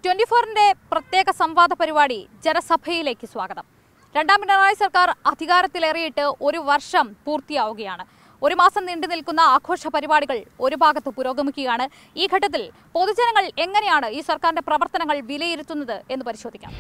Twenty ഫോറിന്റെ പ്രത്യേക സംവാദ പരിപാടി ജനസഭയിലേക്ക് സ്വാഗതം രണ്ടാം പിണറായി സർക്കാർ അധികാരത്തിലേറിയിട്ട് ഒരു വർഷം പൂർത്തിയാവുകയാണ് ഒരു മാസം നീണ്ടു നിൽക്കുന്ന ആഘോഷ പരിപാടികൾ ഒരു ഭാഗത്ത് പുരോഗമിക്കുകയാണ് ഈ ഘട്ടത്തിൽ പൊതുജനങ്ങൾ എങ്ങനെയാണ് ഈ സർക്കാരിന്റെ പ്രവർത്തനങ്ങൾ വിലയിരുത്തുന്നത് എന്ന് പരിശോധിക്കാം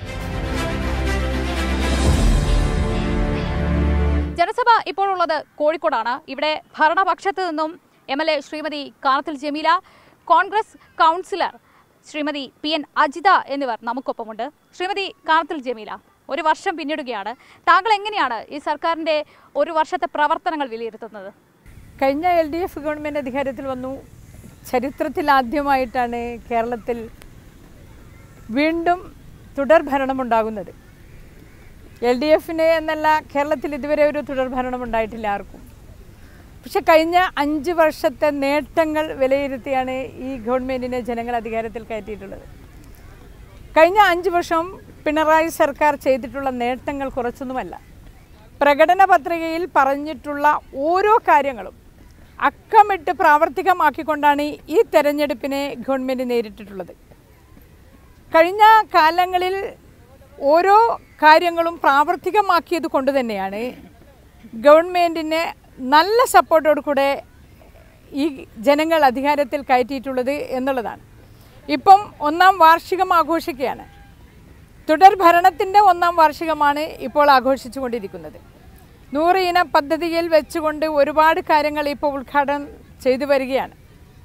ജനസഭ ഇപ്പോൾ ഉള്ളത് കോഴിക്കോടാണ് ഇവിടെ ഭരണപക്ഷത്ത് നിന്നും M L A Shrimati Kanathil Jameela Congress councillor Shrimati P N Ajitha എന്നിവർ നമുക്കൊപ്പമുണ്ട് ശ്രീമതി കാനത്തിൽ ജമീല ഒരു വർഷം പിന്നിടുകയാണ് താങ്കൾ എങ്ങനെയാണ് ഈ സർക്കാരിന്റെ ഒരു വർഷത്തെ പ്രവർത്തനങ്ങൾ വിലയിരുത്തുന്നത് കഴിഞ്ഞ എൽ ഡി എഫ് ഗവൺമെൻറ് അധികാരത്തിൽ വന്നു ചരിത്രത്തിൽ ആദ്യമായിട്ടാണ് കേരളത്തിൽ വീണ്ടും തുടർ ഭരണമുണ്ടാകുന്നത് എൽ ഡി എഫിന് എന്നല്ല കേരളത്തിൽ ഇതുവരെ ഒരു തുടർ ഭരണം ഉണ്ടായിട്ടില്ല ആർക്കും പക്ഷെ കഴിഞ്ഞ അഞ്ച് വർഷത്തെ നേട്ടങ്ങൾ വിലയിരുത്തിയാണ് ഈ ഗവൺമെൻറ്റിനെ ജനങ്ങൾ അധികാരത്തിൽ കയറ്റിയിട്ടുള്ളത് കഴിഞ്ഞ അഞ്ച് വർഷം പിണറായി സർക്കാർ ചെയ്തിട്ടുള്ള നേട്ടങ്ങൾ കുറച്ചൊന്നുമല്ല പ്രകടന പത്രികയിൽ പറഞ്ഞിട്ടുള്ള ഓരോ കാര്യങ്ങളും അക്കമിട്ട് പ്രാവർത്തികമാക്കിക്കൊണ്ടാണ് ഈ തെരഞ്ഞെടുപ്പിനെ ഗവൺമെൻറ് നേരിട്ടിട്ടുള്ളത് കഴിഞ്ഞ കാലങ്ങളിൽ ഓരോ കാര്യങ്ങളും പ്രാവർത്തികമാക്കിയത് കൊണ്ട് തന്നെയാണ് ഗവൺമെൻറ്റിനെ നല്ല സപ്പോർട്ടോട് കൂടെ ഈ ജനങ്ങൾ അധികാരത്തിൽ കയറ്റിയിട്ടുള്ളത് എന്നുള്ളതാണ് ഇപ്പം ഒന്നാം വാർഷികം ആഘോഷിക്കുകയാണ് തുടർ ഭരണത്തിൻ്റെ ഒന്നാം വാർഷികമാണ് ഇപ്പോൾ ആഘോഷിച്ചു കൊണ്ടിരിക്കുന്നത് നൂറ് ഇന പദ്ധതിയിൽ വെച്ചുകൊണ്ട് ഒരുപാട് കാര്യങ്ങൾ ഇപ്പോൾ ഉദ്ഘാടനം ചെയ്തു വരികയാണ്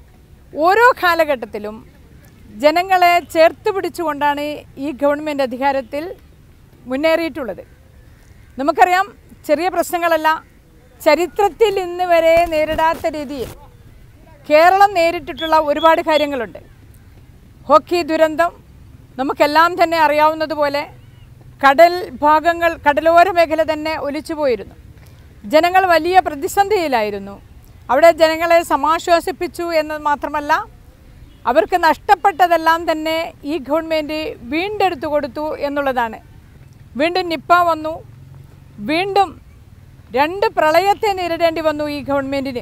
ഓരോ കാലഘട്ടത്തിലും ജനങ്ങളെ ചേർത്ത് പിടിച്ചുകൊണ്ടാണ് ഈ ഗവൺമെൻറ് അധികാരത്തിൽ മുന്നേറിയിട്ടുള്ളത് നമുക്കറിയാം ചെറിയ പ്രശ്നങ്ങളല്ല ചരിത്രത്തിൽ ഇന്ന് വരെ നേരിടാത്ത രീതിയിൽ കേരളം നേരിട്ടിട്ടുള്ള ഒരുപാട് കാര്യങ്ങളുണ്ട് ഹോക്കി ദുരന്തം നമുക്കെല്ലാം തന്നെ അറിയാവുന്നതുപോലെ കടൽ ഭാഗങ്ങൾ കടലോര മേഖല തന്നെ ഒലിച്ചു പോയിരുന്നു ജനങ്ങൾ വലിയ പ്രതിസന്ധിയിലായിരുന്നു അവിടെ ജനങ്ങളെ സമാശ്വസിപ്പിച്ചു എന്നത് മാത്രമല്ല അവർക്ക് നഷ്ടപ്പെട്ടതെല്ലാം തന്നെ ഈ ഗവൺമെൻറ് വീണ്ടെടുത്തു കൊടുത്തു എന്നുള്ളതാണ് വീണ്ടും നിപ്പ വന്നു വീണ്ടും രണ്ട് പ്രളയത്തെ നേരിടേണ്ടി വന്നു ഈ ഗവൺമെൻറ്റിന്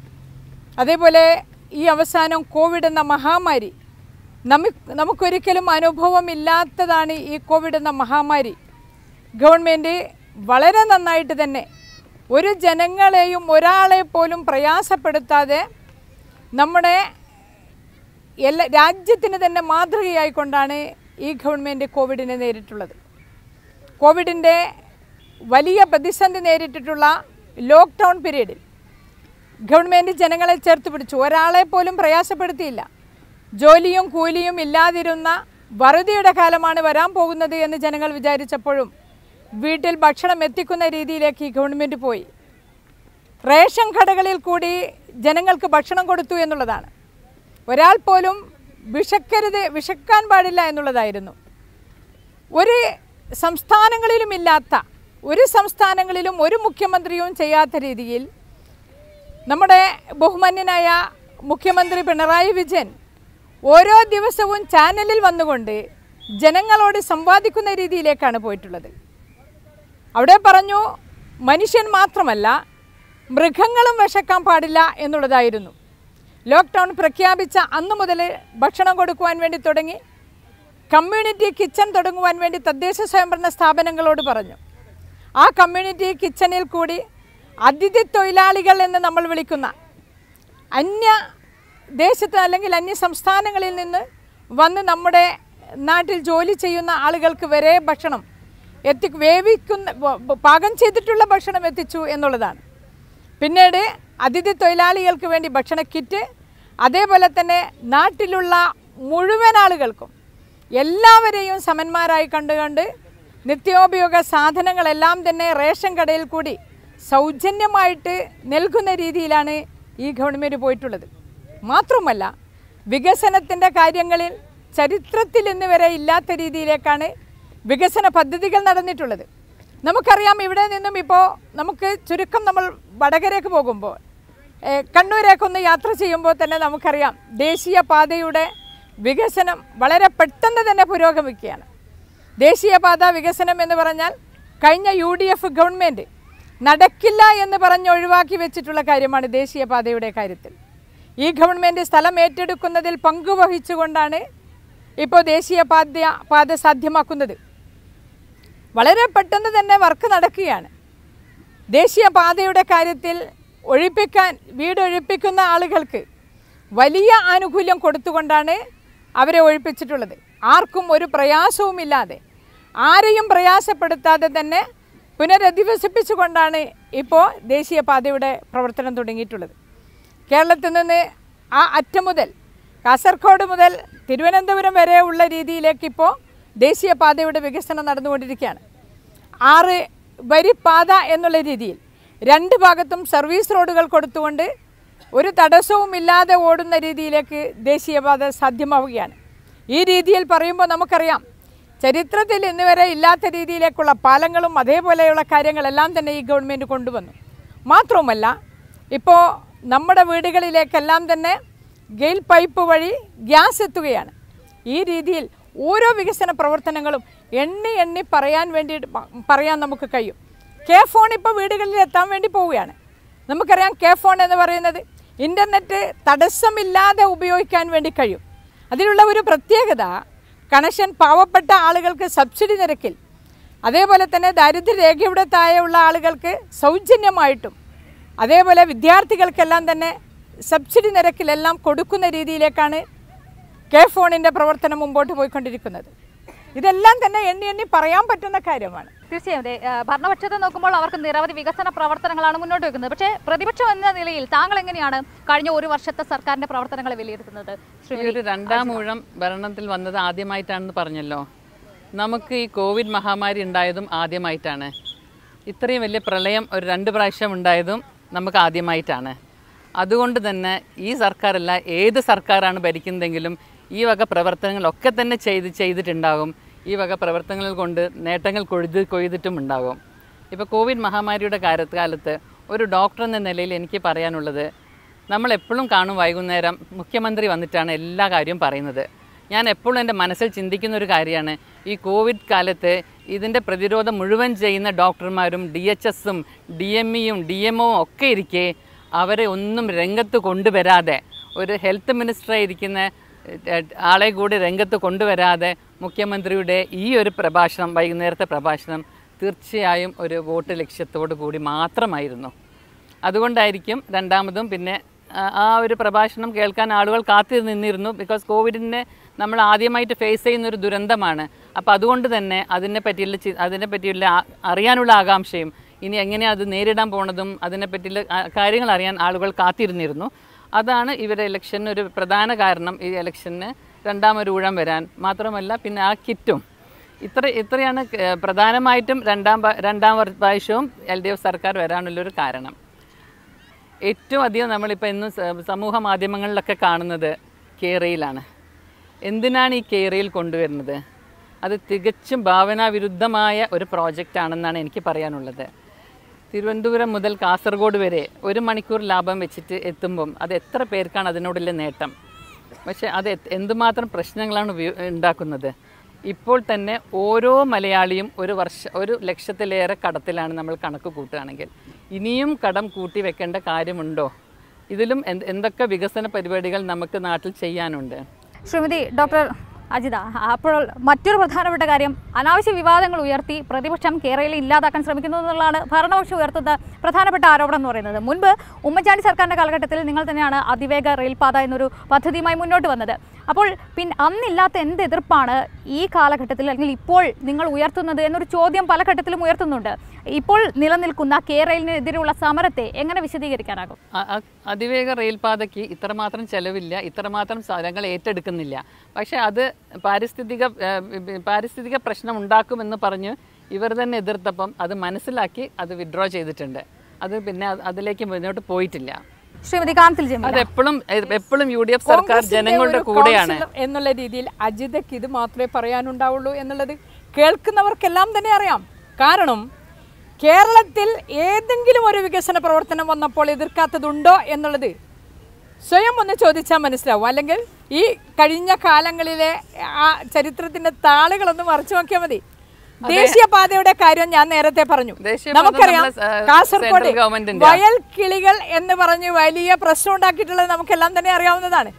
അതേപോലെ ഈ അവസാനം കോവിഡ് എന്ന മഹാമാരി നമുക്ക് നമുക്കൊരിക്കലും അനുഭവമില്ലാത്തതാണ് ഈ കോവിഡ് എന്ന മഹാമാരി ഗവൺമെൻറ് വളരെ നന്നായിട്ട് തന്നെ ഒരു ജനങ്ങളെയും ഒരാളെ പോലും പ്രയാസപ്പെടുത്താതെ നമ്മുടെ എല്ലാ രാജ്യത്തിന് തന്നെ മാതൃകയായിക്കൊണ്ടാണ് ഈ ഗവൺമെൻറ് കോവിഡിനെ നേരിട്ടുള്ളത് കോവിഡിൻ്റെ വലിയ പ്രതിസന്ധി നേരിട്ടിട്ടുള്ള ലോക്ക്ഡൗൺ പീരീഡിൽ ഗവൺമെൻറ് ജനങ്ങളെ ചേർത്ത് പിടിച്ചു ഒരാളെ പോലും പ്രയാസപ്പെടുത്തിയില്ല ജോലിയും കൂലിയും ഇല്ലാതിരുന്ന വറുതിയുടെ കാലമാണ് വരാൻ പോകുന്നത് എന്ന് ജനങ്ങൾ വിചാരിച്ചപ്പോഴും വീട്ടിൽ ഭക്ഷണം എത്തിക്കുന്ന രീതിയിലേക്ക് ഈ ഗവൺമെൻറ് പോയി റേഷൻ കടകളിൽ കൂടി ജനങ്ങൾക്ക് ഭക്ഷണം കൊടുത്തു എന്നുള്ളതാണ് ഒരാൾ പോലും വിശക്കരുത് വിശക്കാൻ പാടില്ല എന്നുള്ളതായിരുന്നു ഒരു സംസ്ഥാനങ്ങളിലും ഇല്ലാത്ത ഒരു സംസ്ഥാനങ്ങളിലും ഒരു മുഖ്യമന്ത്രിയും ചെയ്യാത്ത രീതിയിൽ നമ്മുടെ ബഹുമാന്യനായ മുഖ്യമന്ത്രി പിണറായി വിജയൻ ഓരോ ദിവസവും ചാനലിൽ വന്നുകൊണ്ട് ജനങ്ങളോട് സംവാദിക്കുന്ന രീതിയിലേക്കാണ് പോയിട്ടുള്ളത് അവിടെ പറഞ്ഞു മനുഷ്യൻ മാത്രമല്ല മൃഗങ്ങളും വിശക്കാൻ പാടില്ല എന്നുള്ളതായിരുന്നു ലോക്ക്ഡൗൺ പ്രഖ്യാപിച്ച അന്നു മുതൽ ഭക്ഷണം കൊടുക്കുവാൻ വേണ്ടി തുടങ്ങി കമ്മ്യൂണിറ്റി കിച്ചൺ തുടങ്ങുവാൻ വേണ്ടി തദ്ദേശ സ്വയംഭരണ സ്ഥാപനങ്ങളോട് പറഞ്ഞു ആ കമ്മ്യൂണിറ്റി കിച്ചണിൽ കൂടി അതിഥി തൊഴിലാളികൾ എന്ന് നമ്മൾ വിളിക്കുന്ന അന്യ ദേശത്ത് അല്ലെങ്കിൽ അന്യ സംസ്ഥാനങ്ങളിൽ നിന്ന് വന്ന് നമ്മുടെ നാട്ടിൽ ജോലി ചെയ്യുന്ന ആളുകൾക്ക് വരെ ഭക്ഷണം എത്തി വേവിക്കുന്ന വ- വ- പാകം ചെയ്തിട്ടുള്ള ഭക്ഷണം എത്തിച്ചു എന്നുള്ളതാണ് പിന്നീട് അതിഥി തൊഴിലാളികൾക്ക് വേണ്ടി ഭക്ഷണ കിറ്റ് അതേപോലെ തന്നെ നാട്ടിലുള്ള മുഴുവൻ ആളുകൾക്കും എല്ലാവരെയും സമന്മാരായി കണ്ടുകൊണ്ട് നിത്യോപയോഗ സാധനങ്ങളെല്ലാം തന്നെ റേഷൻ കടയിൽ കൂടി സൗജന്യമായിട്ട് നൽകുന്ന രീതിയിലാണ് ഈ ഗവൺമെൻറ് പോയിട്ടുള്ളത് മാത്രമല്ല വികസനത്തിൻ്റെ കാര്യങ്ങളിൽ ചരിത്രത്തിൽ ഇന്ന് വരെ ഇല്ലാത്ത രീതിയിലേക്കാണ് വികസന പദ്ധതികൾ നടന്നിട്ടുള്ളത് നമുക്കറിയാം ഇവിടെ നിന്നും ഇപ്പോൾ നമുക്ക് ചുരുക്കം നമ്മൾ വടകരേക്ക് പോകുമ്പോൾ ഏഹ്, കണ്ണൂരേക്കൊന്ന് യാത്ര ചെയ്യുമ്പോൾ തന്നെ നമുക്കറിയാം ദേശീയ പാതയുടെ വികസനം വളരെ പെട്ടെന്ന് തന്നെ പുരോഗമിക്കുകയാണ് ദേശീയപാത വികസനം എന്ന് പറഞ്ഞാൽ കഴിഞ്ഞ യു ഡി എഫ് ഗവൺമെൻറ് നടക്കില്ല എന്ന് പറഞ്ഞ് ഒഴിവാക്കി വെച്ചിട്ടുള്ള കാര്യമാണ് ദേശീയപാതയുടെ കാര്യത്തിൽ ഈ ഗവൺമെൻറ് സ്ഥലം ഏറ്റെടുക്കുന്നതിൽ പങ്കുവഹിച്ചുകൊണ്ടാണ് ഇപ്പോൾ ദേശീയ പാത പാത സാധ്യമാക്കുന്നത് വളരെ പെട്ടെന്ന് തന്നെ വർക്ക് നടക്കുകയാണ് ദേശീയ പാതയുടെ കാര്യത്തിൽ ഒഴിപ്പിക്കാൻ വീട് ഒഴിപ്പിക്കുന്ന ആളുകൾക്ക് വലിയ ആനുകൂല്യം കൊടുത്തുകൊണ്ടാണ് അവരെ ഒഴിപ്പിച്ചിട്ടുള്ളത് ആർക്കും ഒരു പ്രയാസവുമില്ലാതെ ആരെയും പ്രയാസപ്പെടുത്താതെ തന്നെ പുനരധിവസിപ്പിച്ചുകൊണ്ടാണ് ഇപ്പോൾ ദേശീയപാതയുടെ പ്രവർത്തനം തുടങ്ങിയിട്ടുള്ളത് കേരളത്തിൽ നിന്ന് ആ അറ്റം മുതൽ കാസർഗോഡ് മുതൽ തിരുവനന്തപുരം വരെ ഉള്ള രീതിയിലേക്ക് ഇപ്പോൾ ദേശീയപാതയുടെ വികസനം നടന്നുകൊണ്ടിരിക്കുകയാണ് ആറ് വരിപ്പാത എന്നുള്ള രീതിയിൽ രണ്ട് ഭാഗത്തും സർവീസ് റോഡുകൾ കൊടുത്തുകൊണ്ട് ഒരു തടസ്സവും ഇല്ലാതെ ഓടുന്ന രീതിയിലേക്ക് ദേശീയപാത സാധ്യമാവുകയാണ് ഈ രീതിയിൽ പറയുമ്പോൾ നമുക്കറിയാം ചരിത്രത്തിൽ ഇന്നുവരെ ഇല്ലാത്ത രീതിയിലേക്കുള്ള പാലങ്ങളും അതേപോലെയുള്ള കാര്യങ്ങളെല്ലാം തന്നെ ഈ ഗവൺമെൻറ് കൊണ്ടുവന്നു മാത്രവുമല്ല ഇപ്പോൾ നമ്മുടെ വീടുകളിലേക്കെല്ലാം തന്നെ ഗെയിൽ പൈപ്പ് വഴി ഗ്യാസ് എത്തുകയാണ് ഈ രീതിയിൽ ഓരോ വികസന പ്രവർത്തനങ്ങളും എണ്ണി എണ്ണി പറയാൻ വേണ്ടി പറയാൻ നമുക്ക് കഴിയും കെ ഫോൺ ഇപ്പോൾ വീടുകളിൽ എത്താൻ വേണ്ടി പോവുകയാണ് നമുക്കറിയാം കെ ഫോൺ എന്ന് പറയുന്നത് ഇൻ്റർനെറ്റ് തടസ്സമില്ലാതെ ഉപയോഗിക്കാൻ വേണ്ടി കഴിയും അതിലുള്ള ഒരു പ്രത്യേകത കണക്ഷൻ പാവപ്പെട്ട ആളുകൾക്ക് സബ്സിഡി നിരക്കിൽ അതേപോലെ തന്നെ ദാരിദ്ര്യരേഖയുടെ താഴെയുള്ള ആളുകൾക്ക് സൗജന്യമായിട്ടും അതേപോലെ വിദ്യാർത്ഥികൾക്കെല്ലാം തന്നെ സബ്സിഡി നിരക്കിലെല്ലാം കൊടുക്കുന്ന രീതിയിലേക്കാണ് കെ ഫോണിൻ്റെ പ്രവർത്തനം മുമ്പോട്ട് പോയിക്കൊണ്ടിരിക്കുന്നത് ഇതെല്ലാം തന്നെ എണ്ണി എണ്ണി പറയാൻ പറ്റുന്ന കാര്യമാണ് തീർച്ചയായും അതെ ആ, ഭരണപക്ഷത്തെ നോക്കുമ്പോൾ അവർക്ക് നിരവധി വികസന പ്രവർത്തനങ്ങളാണ് മുന്നോട്ട് വെക്കുന്നത് പക്ഷേ പ്രതിപക്ഷം എന്ന നിലയിൽ താങ്കൾ എങ്ങനെയാണ് കഴിഞ്ഞ ഒരു വർഷത്തെ സർക്കാരിന്റെ പ്രവർത്തനങ്ങളെ വിലയിരുത്തുന്നത് ഈ ഒരു രണ്ടാം ഊഴം ഭരണത്തിൽ വന്നത് ആദ്യമായിട്ടാണെന്ന് പറഞ്ഞല്ലോ നമുക്ക് ഈ കോവിഡ് മഹാമാരി ഉണ്ടായതും ആദ്യമായിട്ടാണ് ഇത്രയും വലിയ പ്രളയം ഒരു രണ്ട് പ്രാവശ്യം ഉണ്ടായതും നമുക്ക് ആദ്യമായിട്ടാണ് അതുകൊണ്ട് തന്നെ ഈ സർക്കാരല്ല ഏത് സർക്കാരാണ് ഭരിക്കുന്നതെങ്കിലും ഈ വക പ്രവർത്തനങ്ങളൊക്കെ തന്നെ ചെയ്ത് ചെയ്തിട്ടുണ്ടാകും ഈ വക പ്രവർത്തനങ്ങൾ കൊണ്ട് നേട്ടങ്ങൾ കൊഴുത് കൊയ്തിട്ടും ഉണ്ടാകും ഇപ്പോൾ കോവിഡ് മഹാമാരിയുടെ കാലത്ത് കാലത്ത് ഒരു ഡോക്ടർ എന്ന നിലയിൽ എനിക്ക് പറയാനുള്ളത് നമ്മൾ എപ്പോഴും കാണും വൈകുന്നേരം മുഖ്യമന്ത്രി വന്നിട്ടാണ് എല്ലാ കാര്യവും പറയുന്നത് ഞാൻ എപ്പോഴും എൻ്റെ മനസ്സിൽ ചിന്തിക്കുന്ന ഒരു കാര്യമാണ് ഈ കോവിഡ് കാലത്ത് ഇതിൻ്റെ പ്രതിരോധം മുഴുവൻ ചെയ്യുന്ന ഡോക്ടർമാരും ഡി എച്ച് എസും ഡി എം ഇയും ഡി എം ഒ ഒക്കെ ഇരിക്കെ അവരെ ഒന്നും രംഗത്ത് കൊണ്ടുവരാതെ ഒരു ഹെൽത്ത് മിനിസ്റ്ററായിരിക്കുന്ന ഏഹ്, ആളെ കൂടി രംഗത്ത് കൊണ്ടുവരാതെ മുഖ്യമന്ത്രിയുടെ ഈ ഒരു പ്രഭാഷണം വൈകുന്നേരത്തെ പ്രഭാഷണം തീർച്ചയായും ഒരു വോട്ട് ലക്ഷ്യത്തോടു കൂടി മാത്രമായിരുന്നു അതുകൊണ്ടായിരിക്കും രണ്ടാമതും പിന്നെ ആ, ആ ഒരു പ്രഭാഷണം കേൾക്കാൻ ആളുകൾ കാത്തു നിന്നിരുന്നു ബിക്കോസ് കോവിഡിനെ നമ്മൾ ആദ്യമായിട്ട് ഫേസ് ചെയ്യുന്ന ഒരു ദുരന്തമാണ് അപ്പോൾ അതുകൊണ്ട് തന്നെ അതിനെ പറ്റിയുള്ള ചി- അതിനെ പറ്റിയുള്ള ആ- അറിയാനുള്ള ആകാംക്ഷയും ഇനി എങ്ങനെയാണ് അത് നേരിടാൻ പോണതും അതിനെ പറ്റിയുള്ള ആ, കാര്യങ്ങൾ അറിയാൻ ആളുകൾ കാത്തിരുന്നിരുന്നു അതാണ് ഇവരുടെ ഇലക്ഷന് ഒരു പ്രധാന കാരണം ഈ ഇലക്ഷന് രണ്ടാമൊരു ഊഴം വരാൻ മാത്രമല്ല പിന്നെ ആ കിറ്റും ഇത്ര ഇത്രയാണ് ക- പ്രധാനമായിട്ടും രണ്ടാം പ- രണ്ടാം വർ- പ്രാവശ്യവും എൽ ഡി എഫ് സർക്കാർ വരാനുള്ളൊരു കാരണം ഏറ്റവും അധികം നമ്മളിപ്പോൾ ഇന്ന് സ- സമൂഹ മാധ്യമങ്ങളിലൊക്കെ കാണുന്നത് കേരളയിലാണ് എന്തിനാണ് ഈ കേരളയിൽ കൊണ്ടുവരുന്നത് അത് തികച്ചും ഭാവനാവിരുദ്ധമായ ഒരു പ്രോജക്റ്റ് ആണെന്നാണ് എനിക്ക് പറയാനുള്ളത് തിരുവനന്തപുരം മുതൽ കാസർഗോഡ് വരെ ഒരു മണിക്കൂർ ലാഭം വെച്ചിട്ട് എത്തുമ്പം അത് എത്ര പേർക്കാണ് അതിനോടുള്ള നേട്ടം പക്ഷേ അത് എത്- എന്തുമാത്രം പ്രശ്നങ്ങളാണ് ഉപയോ- ഉണ്ടാക്കുന്നത് ഇപ്പോൾ തന്നെ ഓരോ മലയാളിയും ഒരു വർഷ ഒരു ലക്ഷത്തിലേറെ കടത്തിലാണ് നമ്മൾ കണക്ക് കൂട്ടുകയാണെങ്കിൽ ഇനിയും കടം കൂട്ടി വെക്കേണ്ട കാര്യമുണ്ടോ ഇതിലും എന്ത് എന്തൊക്കെ വികസന പരിപാടികൾ നമുക്ക് നാട്ടിൽ ചെയ്യാനുണ്ട് ശ്രീമതി ഡോക്ടർ അജിത അപ്പോൾ മറ്റൊരു പ്രധാനപ്പെട്ട കാര്യം അനാവശ്യ വിവാദങ്ങൾ ഉയർത്തി പ്രതിപക്ഷം കേരളയിൽ ഇല്ലാതാക്കാൻ ശ്രമിക്കുന്നു എന്നുള്ളതാണ് ഭരണപക്ഷം ഉയർത്തുന്ന പ്രധാനപ്പെട്ട ആരോപണം എന്ന് പറയുന്നത് മുൻപ് ഉമ്മൻചാണ്ടി സർക്കാരിൻ്റെ കാലഘട്ടത്തിൽ നിങ്ങൾ തന്നെയാണ് അതിവേഗ റെയിൽപാത എന്നൊരു പദ്ധതിയുമായി മുന്നോട്ട് വന്നത് അപ്പോൾ പിന്നെ അന്നില്ലാത്ത എന്ത് എതിർപ്പാണ് ഈ കാലഘട്ടത്തിൽ അല്ലെങ്കിൽ ഇപ്പോൾ നിങ്ങൾ ഉയർത്തുന്നത് എന്നൊരു ചോദ്യം പല ഘട്ടത്തിലും ഉയർത്തുന്നുണ്ട് ഇപ്പോൾ നിലനിൽക്കുന്ന കേരളിനെതിരെയുള്ള സമരത്തെ എങ്ങനെ വിശദീകരിക്കാനാകും അ- അ- അതിവേഗ റെയിൽപാതയ്ക്ക് ഇത്രമാത്രം ചെലവില്ല ഇത്രമാത്രം സ്ഥലങ്ങൾ ഏറ്റെടുക്കുന്നില്ല പക്ഷേ അത് പാരിസ്ഥിതിക ഏഹ്, വി- പാരിസ്ഥിതിക പ്രശ്നം ഉണ്ടാക്കുമെന്ന് പറഞ്ഞ് ഇവർ തന്നെ എതിർത്തപ്പം അത് മനസ്സിലാക്കി അത് വിഡ്രോ ചെയ്തിട്ടുണ്ട് അത് പിന്നെ അത് അതിലേക്ക് മുന്നോട്ട് പോയിട്ടില്ല ശ്രീമതി കാന്തിൽ ജമീല അത് എപ്പോഴും എപ്പോഴും യു ഡി എഫ് സർക്കാർ കോൺഗ്രസിന്റെ ജനങ്ങളുടെ ഒരു കൂടെയാണ് കൗൺസിലർ എന്നുള്ള രീതിയിൽ അജിതയ്ക്ക് ഇത് മാത്രമേ പറയാനുണ്ടാവുള്ളൂ എന്നുള്ളത് കേൾക്കുന്നവർക്കെല്ലാം തന്നെ അറിയാം കാരണം കേരളത്തിൽ ഏതെങ്കിലും ഒരു വികസന പ്രവർത്തനം വന്നപ്പോൾ എതിർക്കാത്തതുണ്ടോ എന്നുള്ളത് സ്വയം ഒന്ന് ചോദിച്ചാൽ മനസ്സിലാവും അല്ലെങ്കിൽ ഈ കഴിഞ്ഞ കാലങ്ങളിലെ ആ ചരിത്രത്തിന്റെ താളുകളൊന്ന് മറിച്ചു നോക്കിയാൽ മതി ദേശീയപാതയുടെ കാര്യം ഞാൻ നേരത്തെ പറഞ്ഞു ദേശീയപാത നമുക്കറിയാം നമ്മളെ, ഏഹ്, കാസർഗോഡ് സെൻട്രൽ ഗവൺമെന്റിന്റെ. വയൽ കിളികൾ എന്ന് പറഞ്ഞ് വലിയ പ്രശ്നം ഉണ്ടാക്കിയിട്ടുള്ളത് നമുക്കെല്ലാം തന്നെ അറിയാവുന്നതാണ്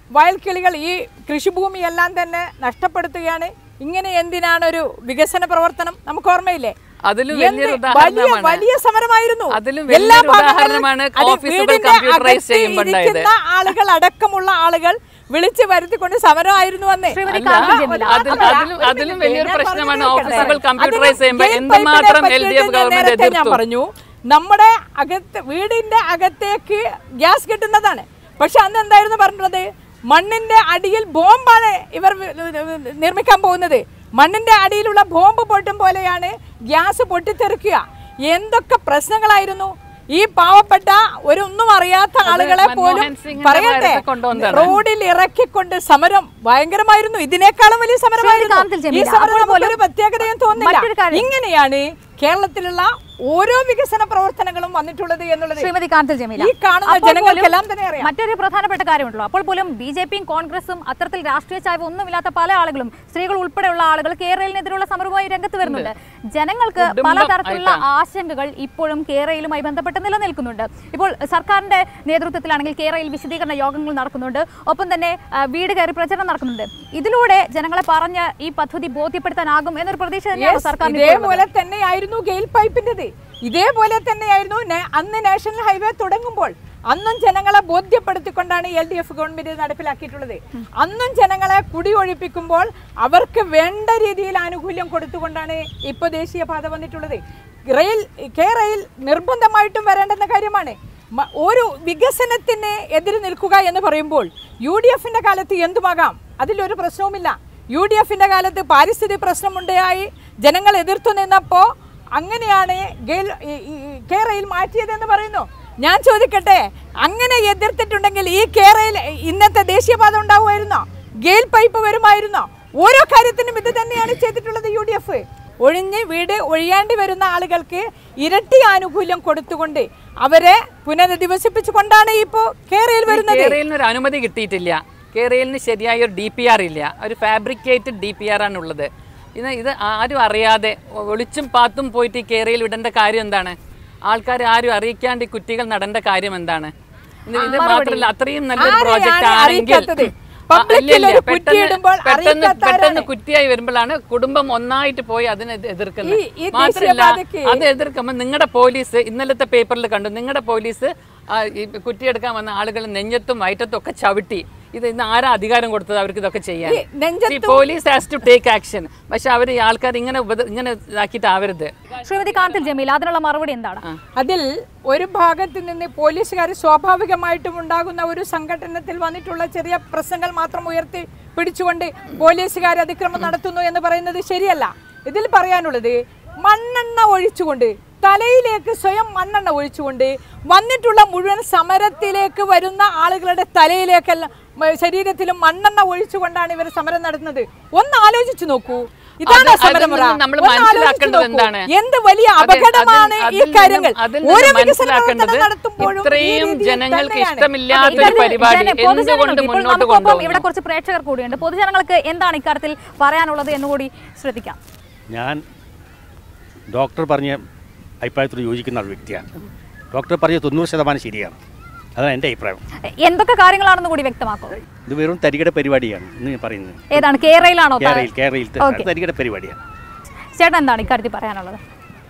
വയൽക്കിളികൾ ഈ കൃഷിഭൂമിയെല്ലാം തന്നെ നഷ്ടപ്പെടുത്തുകയാണ് ഇങ്ങനെ എന്തിനാണ് ഒരു വികസന പ്രവർത്തനം നമുക്ക് ഓർമ്മയില്ലേ അതിലും എന്ത് വലിയൊരു വലിയ ഉദാഹരണമാണ്. വലിയ സമരമായിരുന്നു അതിലും എല്ലാ വലിയൊരു ഭാഗങ്ങളിലും ഉദാഹരണമാണ് അത് ഓഫീസുകൾ വീടിന്റെ computerize അകത്ത് ചെയ്യുമ്പോണ്ടായത്. ഇരിക്കുന്ന ആളുകൾ അടക്കമുള്ള ആളുകൾ വിളിച്ചു വരുത്തിക്കൊണ്ട് സമരമായിരുന്നു അന്ന് ശ്രീമതി അല്ല, കാർത്തിക് ജമീല. അതിൽ- അല്ല, അതിലും- ഒരു അതിലും മിനിറ്റ്, വലിയൊരു ഞാൻ പ്രശ്നമാണ് പറഞ്ഞു ഓഫീസുകൾ തീർക്കട്ടെ. computerize അതിന് ചെയ്യുമ്പോൾ ഗെയിൽ എന്തുമാത്രം പൈപ്പിനെ LDF പറ്റിയിട്ട് ഞാൻ ഗവൺമെന്റ് നേരത്തെ ഞാൻ എതിർത്തു. പറഞ്ഞു നമ്മുടെ അകത്ത് വീടിന്റെ അകത്തേക്ക് ഗ്യാസ് കിട്ടുന്നതാണ് പക്ഷെ അന്ന് എന്തായിരുന്നു പറഞ്ഞത് മണ്ണിന്റെ അടിയിൽ ബോംബാണ് ഇവർ വി- വി- നിർമ്മിക്കാൻ പോകുന്നത് മണ്ണിന്റെ അടിയിലുള്ള ബോംബ് പൊട്ടും പോലെയാണ് ഗ്യാസ് പൊട്ടിത്തെറിക്കുക എന്തൊക്കെ പ്രശ്നങ്ങളായിരുന്നു ഈ പാവപ്പെട്ട ഒരു ഒന്നും അറിയാത്ത ആളുകളെ പോലും മൻമോഹൻ സിംഗിന്റെ പറയട്ടെ കാലത്ത് കൊണ്ടുവന്നതാണ്. റോഡിൽ ഇറക്കിക്കൊണ്ട് സമരം ഭയങ്കരമായിരുന്നു ഇതിനേക്കാളും വലിയ സമരമായിരുന്നു കാന്തൽ ഈ ജമീല, സമരം അപ്പോൾ നമുക്കൊരു പോലും പ്രത്യേകതയും മറ്റൊരു തോന്നുന്നില്ല കാര്യം- ഇങ്ങനെയാണ് കേരളത്തിലുള്ള ഓരോ വികസന പ്രവർത്തനങ്ങളും വന്നിട്ടുള്ളത് എന്നുള്ളത് ശ്രീമതി കാന്തൽ ജമീല ഈ കാണുന്ന അപ്പോൾ ജനങ്ങൾക്കെല്ലാം പോലും തന്നെ അറിയാം. മറ്റൊരു പ്രധാനപ്പെട്ട കാര്യമുണ്ടല്ലോ അപ്പോൾ പോലും ബി ജെ പിയും കോൺഗ്രസും അത്തരത്തിൽ രാഷ്ട്രീയ ചായ്വ് ഒന്നുമില്ലാത്ത പല ആളുകളും സ്ത്രീകൾ ഉൾപ്പെടെയുള്ള ആളുകൾ കേരളത്തിനെതിരെയുള്ള സമരവുമായി രംഗത്ത് വരുന്നുണ്ട് ജനങ്ങൾക്ക് കുടുംബം പലതരത്തിലുള്ള ആയിട്ടാ. ആശങ്കകൾ ഇപ്പോഴും കേരളയിലുമായി ബന്ധപ്പെട്ട് നിലനിൽക്കുന്നുണ്ട് ഇപ്പോൾ സർക്കാരിന്റെ നേതൃത്വത്തിലാണെങ്കിൽ കേരളയിൽ വിശദീകരണ യോഗങ്ങൾ നടക്കുന്നുണ്ട് ഒപ്പം തന്നെ ആ, വീട് കയറി പ്രചരണം നടക്കുന്നുണ്ട് ഇതിലൂടെ ജനങ്ങളെ പറഞ്ഞ് ഈ പദ്ധതി ബോധ്യപ്പെടുത്താനാകും എന്നൊരു പ്രതീക്ഷ തന്നെയാണ് Yes, സർക്കാരിന് ഇപ്പോൾ ഉള്ളത്. ഇതേപോലെ തന്നെയായിരുന്നു ഗെയിൽ പൈപ്പിൻ്റെത് ഇതേപോലെ തന്നെയായിരുന്നു നേ- അന്ന് നാഷണൽ ഹൈവേ തുടങ്ങുമ്പോൾ അന്നും ജനങ്ങളെ ബോധ്യപ്പെടുത്തിക്കൊണ്ടാണ് എൽ ഡി എഫ് ഗവൺമെന്റ് നടപ്പിലാക്കിയിട്ടുള്ളത് അന്നും ജനങ്ങളെ കുടി ഒഴിപ്പിക്കുമ്പോൾ അവർക്ക് വേണ്ട രീതിയിൽ ആനുകൂല്യം കൊടുത്തുകൊണ്ടാണ് ഇപ്പോൾ ദേശീയപാത വന്നിട്ടുള്ളത് റെയിൽ കെ റെയിൽ നിർബന്ധമായിട്ടും വരേണ്ടുന്ന കാര്യമാണ് മ- ഒരു വികസനത്തിന് എതിര് നിൽക്കുക എന്ന് പറയുമ്പോൾ യു ഡി എഫിന്റെ കാലത്ത് എന്തുമാകാം അതിലൊരു പ്രശ്നവുമില്ല യു ഡി എഫിന്റെ കാലത്ത് പാരിസ്ഥിതിക പ്രശ്നമുണ്ടായി ജനങ്ങൾ എതിർത്തു നിന്നപ്പോൾ അങ്ങനെയാണ് ഗെയിൽ ഈ- ഈ- ഈ കേരയിൽ മാറ്റിയതെന്ന് പറയുന്നു ഞാൻ ചോദിക്കട്ടെ അങ്ങനെ എതിർത്തിട്ടുണ്ടെങ്കിൽ ഈ കേരയിൽ ഇന്നത്തെ ദേശീയപാത ഉണ്ടാവുമായിരുന്നോ ഗെയിൽ പൈപ്പ് വരുമായിരുന്നോ ഓരോ കാര്യത്തിനും ഇത് തന്നെയാണ് ചെയ്തിട്ടുള്ളത് യു ഡി എഫ് ഒഴിഞ്ഞ് വീട് ഒഴിയാണ്ടി വരുന്ന ആളുകൾക്ക് ഇരട്ടി ആനുകൂല്യം കൊടുത്തുകൊണ്ട് അവരെ പുനരധിവസിപ്പിച്ചുകൊണ്ടാണ് ഇപ്പോൾ കേരയിൽ വരുന്നത് കേരളയിൽ ഒരു അനുമതി കിട്ടിയിട്ടില്ല കേരളത്തിന് ശരിയായ ഒരു ഡി പി ആർ ഇല്ല ഒരു ഫാബ്രിക്കേറ്റഡ് ഡി പി ആർ ആണ് ഉള്ളത് ഇത് ഇത് ആരും അറിയാതെ ഒളിച്ചും പാത്തും പോയിട്ട് ഈ കേരളയിൽ വിടേണ്ട കാര്യം എന്താണ് ആൾക്കാർ ആരും അറിയിക്കാണ്ട് ഈ കുറ്റികൾ നടേണ്ട കാര്യം എന്താണ് ഇത് ഇത് മാത്രമല്ല അത്രയും നല്ലൊരു ആരെയാണ് പ്രോജക്റ്റ് ആണെങ്കിൽ അറിയിക്കാത്തത്? ആ, പബ്ലിക്കിൽ ഇല്ല, ഇല്ല, ഒരു പെട്ടെന്ന് കുറ്റിയിടുമ്പോൾ പെട്ടെന്ന് അറിയിക്കാത്ത പെട്ടെന്ന് ആരാണ്? കുറ്റിയായി വരുമ്പോഴാണ് കുടുംബം ഒന്നായിട്ട് പോയി അതിനെ എതി- എതിർക്കുന്നത് ഈ- ഈ മാത്രമല്ല ദേശീയപാതയ്ക്ക് അത് എതിർക്കുമ്പോൾ നിങ്ങളുടെ പോലീസ് ഇന്നലത്തെ പേപ്പറിൽ കണ്ടു നിങ്ങളുടെ പോലീസ് ആ, ഈ കുറ്റിയെടുക്കാൻ വന്ന ആളുകൾ നെഞ്ഞത്തും വയറ്റത്തും ഒക്കെ ചവിട്ടി ഇത് ഇന്ന് ആരാ അധികാരം കൊടുത്തത് അവർക്ക് ഇതൊക്കെ ചെയ്യാൻ ഈ നെഞ്ചത്തും- police has to take action പക്ഷെ അവർ ഈ ആൾക്കാർ ഇങ്ങനെ ഉപദ്ര- ഇങ്ങനെ ഇതാക്കിയിട്ടാവരുത് ശ്രീമതി കാന്തിൽ ജമീൽ അതിനുള്ള മറുപടി എന്താണ് അതിൽ ഒരു ഭാഗത്ത് നിന്ന് പോലീസുകാർ സ്വാഭാവികമായിട്ടും ഉണ്ടാകുന്ന ഒരു സംഘടനത്തിൽ വന്നിട്ടുള്ള ചെറിയ പ്രശ്നങ്ങൾ മാത്രം ഉയർത്തി പിടിച്ചുകൊണ്ട് പോലീസുകാർ അതിക്രമം നടത്തുന്നു എന്ന് പറയുന്നത് ശരിയല്ല ഇതിൽ പറയാനുള്ളത് മണ്ണെണ്ണ ഒഴിച്ചുകൊണ്ട് തലയിലേക്ക് സ്വയം മണ്ണെണ്ണ ഒഴിച്ചുകൊണ്ട് വന്നിട്ടുള്ള മുഴുവൻ സമരത്തിലേക്ക് വരുന്ന ആളുകളുടെ തലയിലേക്കല്ല മ- ശരീരത്തിലും മണ്ണെണ്ണ ഒഴിച്ചുകൊണ്ടാണ് ഇവർ സമരം നടത്തുന്നത് ഒന്ന് ആലോചിച്ചു നോക്കൂ ഇതാണ് അത് സമരമുറ അതിൽ നിന്ന് നമ്മൾ ഒന്ന് ആലോചിച്ച് മനസ്സിലാക്കേണ്ടത് നോക്കൂ. എന്താണ്? എന്ത് വലിയ അതിൽ- അപകടമാണ് അതിൽ- ഈ അതിൽ കാര്യങ്ങൾ നിന്നും- അതിൽ ഓരോ നിന്നും വികസന മനസ്സിലാക്കേണ്ടത് പ്രവർത്തനം നടത്തുമ്പോഴും ഈ ഇത്രയും രീതിയിൽ ജനങ്ങൾക്ക് തന്നെയാണ്. ഇഷ്ടമില്ലാത്തൊരു ഇക്കാര്യത്തിൽ പരിപാടി ജന- എന്തുകൊണ്ട് പൊതുജനങ്ങൾക്ക് ഇപ്പോൾ മുന്നോട്ട് നമുക്കൊപ്പം ഇവിടെ കൊണ്ടുപോകുന്നു കുറച്ച് പ്രേക്ഷകർ കൂടിയുണ്ട് പൊതുജനങ്ങൾക്ക് എന്താണ് ഇക്കാര്യത്തിൽ പറയാനുള്ളത് എന്നുകൂടി ശ്രദ്ധിക്കാം ഞാൻ ഡോക്ടർ പറഞ്ഞ അഭിപ്രായത്തോട് യോജിക്കുന്ന ഒരു വ്യക്തിയാണ് ഡോക്ടർ പറഞ്ഞ തൊണ്ണൂറ് ശതമാനം ശരിയാണ് അതാണ് എൻ്റെ അഭിപ്രായം എന്തൊക്കെ കാര്യങ്ങളാണെന്ന് കൂടി വ്യക്തമാക്കും ഇത് വെറും തരികട പരിപാടിയാണ് ഇന്ന് ഞാൻ പറയുന്നത് ഏതാണ് കേരളയിലാണോ താ- കേരളയിൽ കേരളയിലത്തെ ഓക്കേ. തരികട പരിപാടിയാണ് ചേട്ടൻ എന്താണ് ഇക്കാര്യത്തിൽ പറയാനുള്ളത്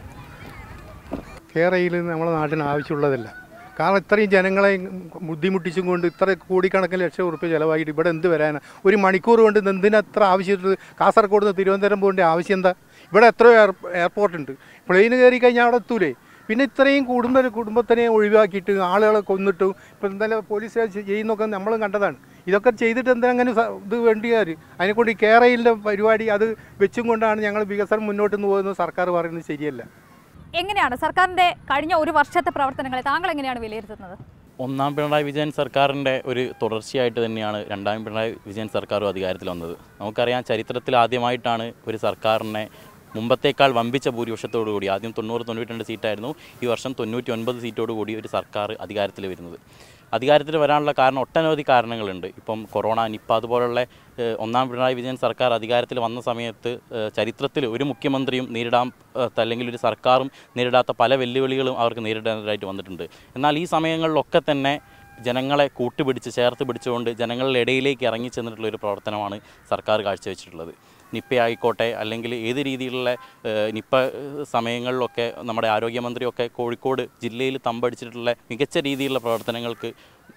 കേരളയിൽ നമ്മുടെ നാട്ടിന് ആവശ്യമുള്ളതല്ല കാരണം ഇത്രയും ജനങ്ങളെ ബുദ്ധിമുട്ടിച്ചും കൊണ്ട് ഇത്ര കോടിക്കണക്കിന് ലക്ഷം ഉറുപ്പ്യ ചിലവായിട്ട് ഇവിടെ എന്ത് വരാനാണ് ഒരു മണിക്കൂർ കൊണ്ട് ഇത് എന്തിനാ എത്ര ആവശ്യമുള്ളത് കാസർഗോഡ് നിന്ന് തിരുവനന്തപുരം പോകേണ്ട ആവശ്യം എന്താ ഇവിടെ എത്രയോ എയർ എയർപോർട്ട് ഉണ്ട് പ്ലെയിൻ കയറി കഴിഞ്ഞാൽ അവിടെ എത്തൂലേ പിന്നെ ഇത്രയും കുടുംബ കുടുംബത്തിനെ ഒഴിവാക്കിയിട്ട് ആളുകളെ കൊന്നിട്ടും ഇപ്പം എന്തായാലും പോലീസ് ചെയ്യുന്നൊക്കെ നമ്മളും കണ്ടതാണ് ഇതൊക്കെ ചെയ്തിട്ട് എന്താ അങ്ങനെ സ- ഇത് വേണ്ടിയാർ അതിനെക്കൊണ്ട് ഈ കേരളയിലെ പരിപാടി അത് വെച്ചും കൊണ്ടാണ് ഞങ്ങൾ വികസനം മുന്നോട്ട് പോകുന്നത് സർക്കാർ പറയുന്നത് ശരിയല്ല എങ്ങനെയാണ് സർക്കാരിന്റെ കഴിഞ്ഞ ഒരു വർഷത്തെ പ്രവർത്തനങ്ങളെ താങ്കൾ എങ്ങനെയാണ് വിലയിരുത്തുന്നത് ഒന്നാം പിണറായി വിജയൻ സർക്കാരിൻ്റെ ഒരു തുടർച്ചയായിട്ട് തന്നെയാണ് രണ്ടാം പിണറായി വിജയൻ സർക്കാരും അധികാരത്തിൽ വന്നത് നമുക്കറിയാം ചരിത്രത്തിൽ ആദ്യമായിട്ടാണ് ഒരു സർക്കാരിനെ മുമ്പത്തേക്കാൾ വമ്പിച്ച ഭൂരിപക്ഷത്തോടു കൂടി ആദ്യം തൊണ്ണൂറ് തൊണ്ണൂറ്റി രണ്ട് സീറ്റായിരുന്നു ഈ വർഷം തൊണ്ണൂറ്റി ഒൻപത് സീറ്റോടു കൂടി ഒരു സർക്കാർ അധികാരത്തിൽ വരുന്നത് അധികാരത്തിൽ വരാനുള്ള കാരണം ഒട്ടനവധി കാരണങ്ങളുണ്ട് ഇപ്പം കൊറോണ നിപ്പ അതുപോലുള്ള ഏഹ്, ഒന്നാം പിണറായി വിജയൻ സർക്കാർ അധികാരത്തിൽ വന്ന സമയത്ത് ഏഹ്, ചരിത്രത്തിൽ ഒരു മുഖ്യമന്ത്രിയും നേരിടാൻ ഏഹ്, അല്ലെങ്കിൽ ഒരു സർക്കാരും നേരിടാത്ത പല വെല്ലുവിളികളും അവർക്ക് നേരിടേണ്ടതായിട്ട് വന്നിട്ടുണ്ട് എന്നാൽ ഈ സമയങ്ങളിലൊക്കെ തന്നെ ജനങ്ങളെ കൂട്ടുപിടിച്ച് ചേർത്ത് പിടിച്ചുകൊണ്ട് ജനങ്ങളുടെ ഇടയിലേക്ക് ഇറങ്ങി ചെന്നിട്ടുള്ള ഒരു പ്രവർത്തനമാണ് സർക്കാർ കാഴ്ചവെച്ചിട്ടുള്ളത് നിപ്പ ആയിക്കോട്ടെ അല്ലെങ്കിൽ ഏത് രീതിയിലുള്ള ഏഹ്, നിപ്പ ഏഹ്, സമയങ്ങളിലൊക്കെ നമ്മുടെ ആരോഗ്യമന്ത്രിയൊക്കെ കോഴിക്കോട് ജില്ലയിൽ തമ്പടിച്ചിട്ടുള്ള മികച്ച രീതിയിലുള്ള പ്രവർത്തനങ്ങൾക്ക്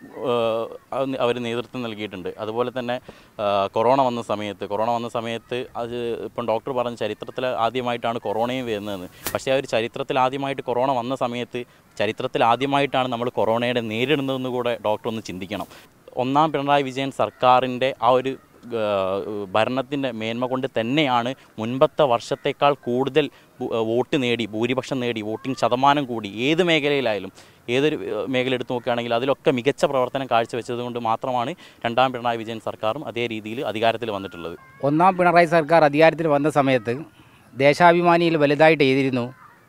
അവർ നേതൃത്വം നൽകിയിട്ടുണ്ട് അതുപോലെ തന്നെ ആ, കൊറോണ വന്ന സമയത്ത് കൊറോണ വന്ന സമയത്ത് അത് ഇപ്പം ഡോക്ടർ പറഞ്ഞ ചരിത്രത്തിൽ ആദ്യമായിട്ടാണ് കൊറോണയും വരുന്നതെന്ന് പക്ഷേ ആ ഒരു ചരിത്രത്തിൽ ആദ്യമായിട്ട് കൊറോണ വന്ന സമയത്ത് ചരിത്രത്തിൽ ആദ്യമായിട്ടാണ് നമ്മൾ കൊറോണയുടെ നേരിടുന്നതെന്ന് കൂടെ ഡോക്ടർ ഒന്ന് ചിന്തിക്കണം ഒന്നാം പിണറായി വിജയൻ സർക്കാരിൻ്റെ ആ ഒരു ഭരണത്തിൻ്റെ മേന്മ കൊണ്ട് തന്നെയാണ് മുൻപത്തെ വർഷത്തേക്കാൾ കൂടുതൽ ഭൂ- വോട്ട് നേടി ഭൂരിപക്ഷം നേടി വോട്ടിംഗ് ശതമാനം കൂടി ഏത് മേഖലയിലായാലും ഏതൊരു ഏഹ്, മേഖല എടുത്തു നോക്കുകയാണെങ്കിൽ അതിലൊക്കെ മികച്ച പ്രവർത്തനം കാഴ്ചവെച്ചത് കൊണ്ട് മാത്രമാണ് രണ്ടാം പിണറായി വിജയൻ സർക്കാരും അതേ രീതിയിൽ അധികാരത്തിൽ വന്നിട്ടുള്ളത് ഒന്നാം പിണറായി സർക്കാർ അധികാരത്തിൽ വന്ന സമയത്ത് ദേശാഭിമാനിയിൽ വലുതായിട്ട് എഴുതിയിരുന്നു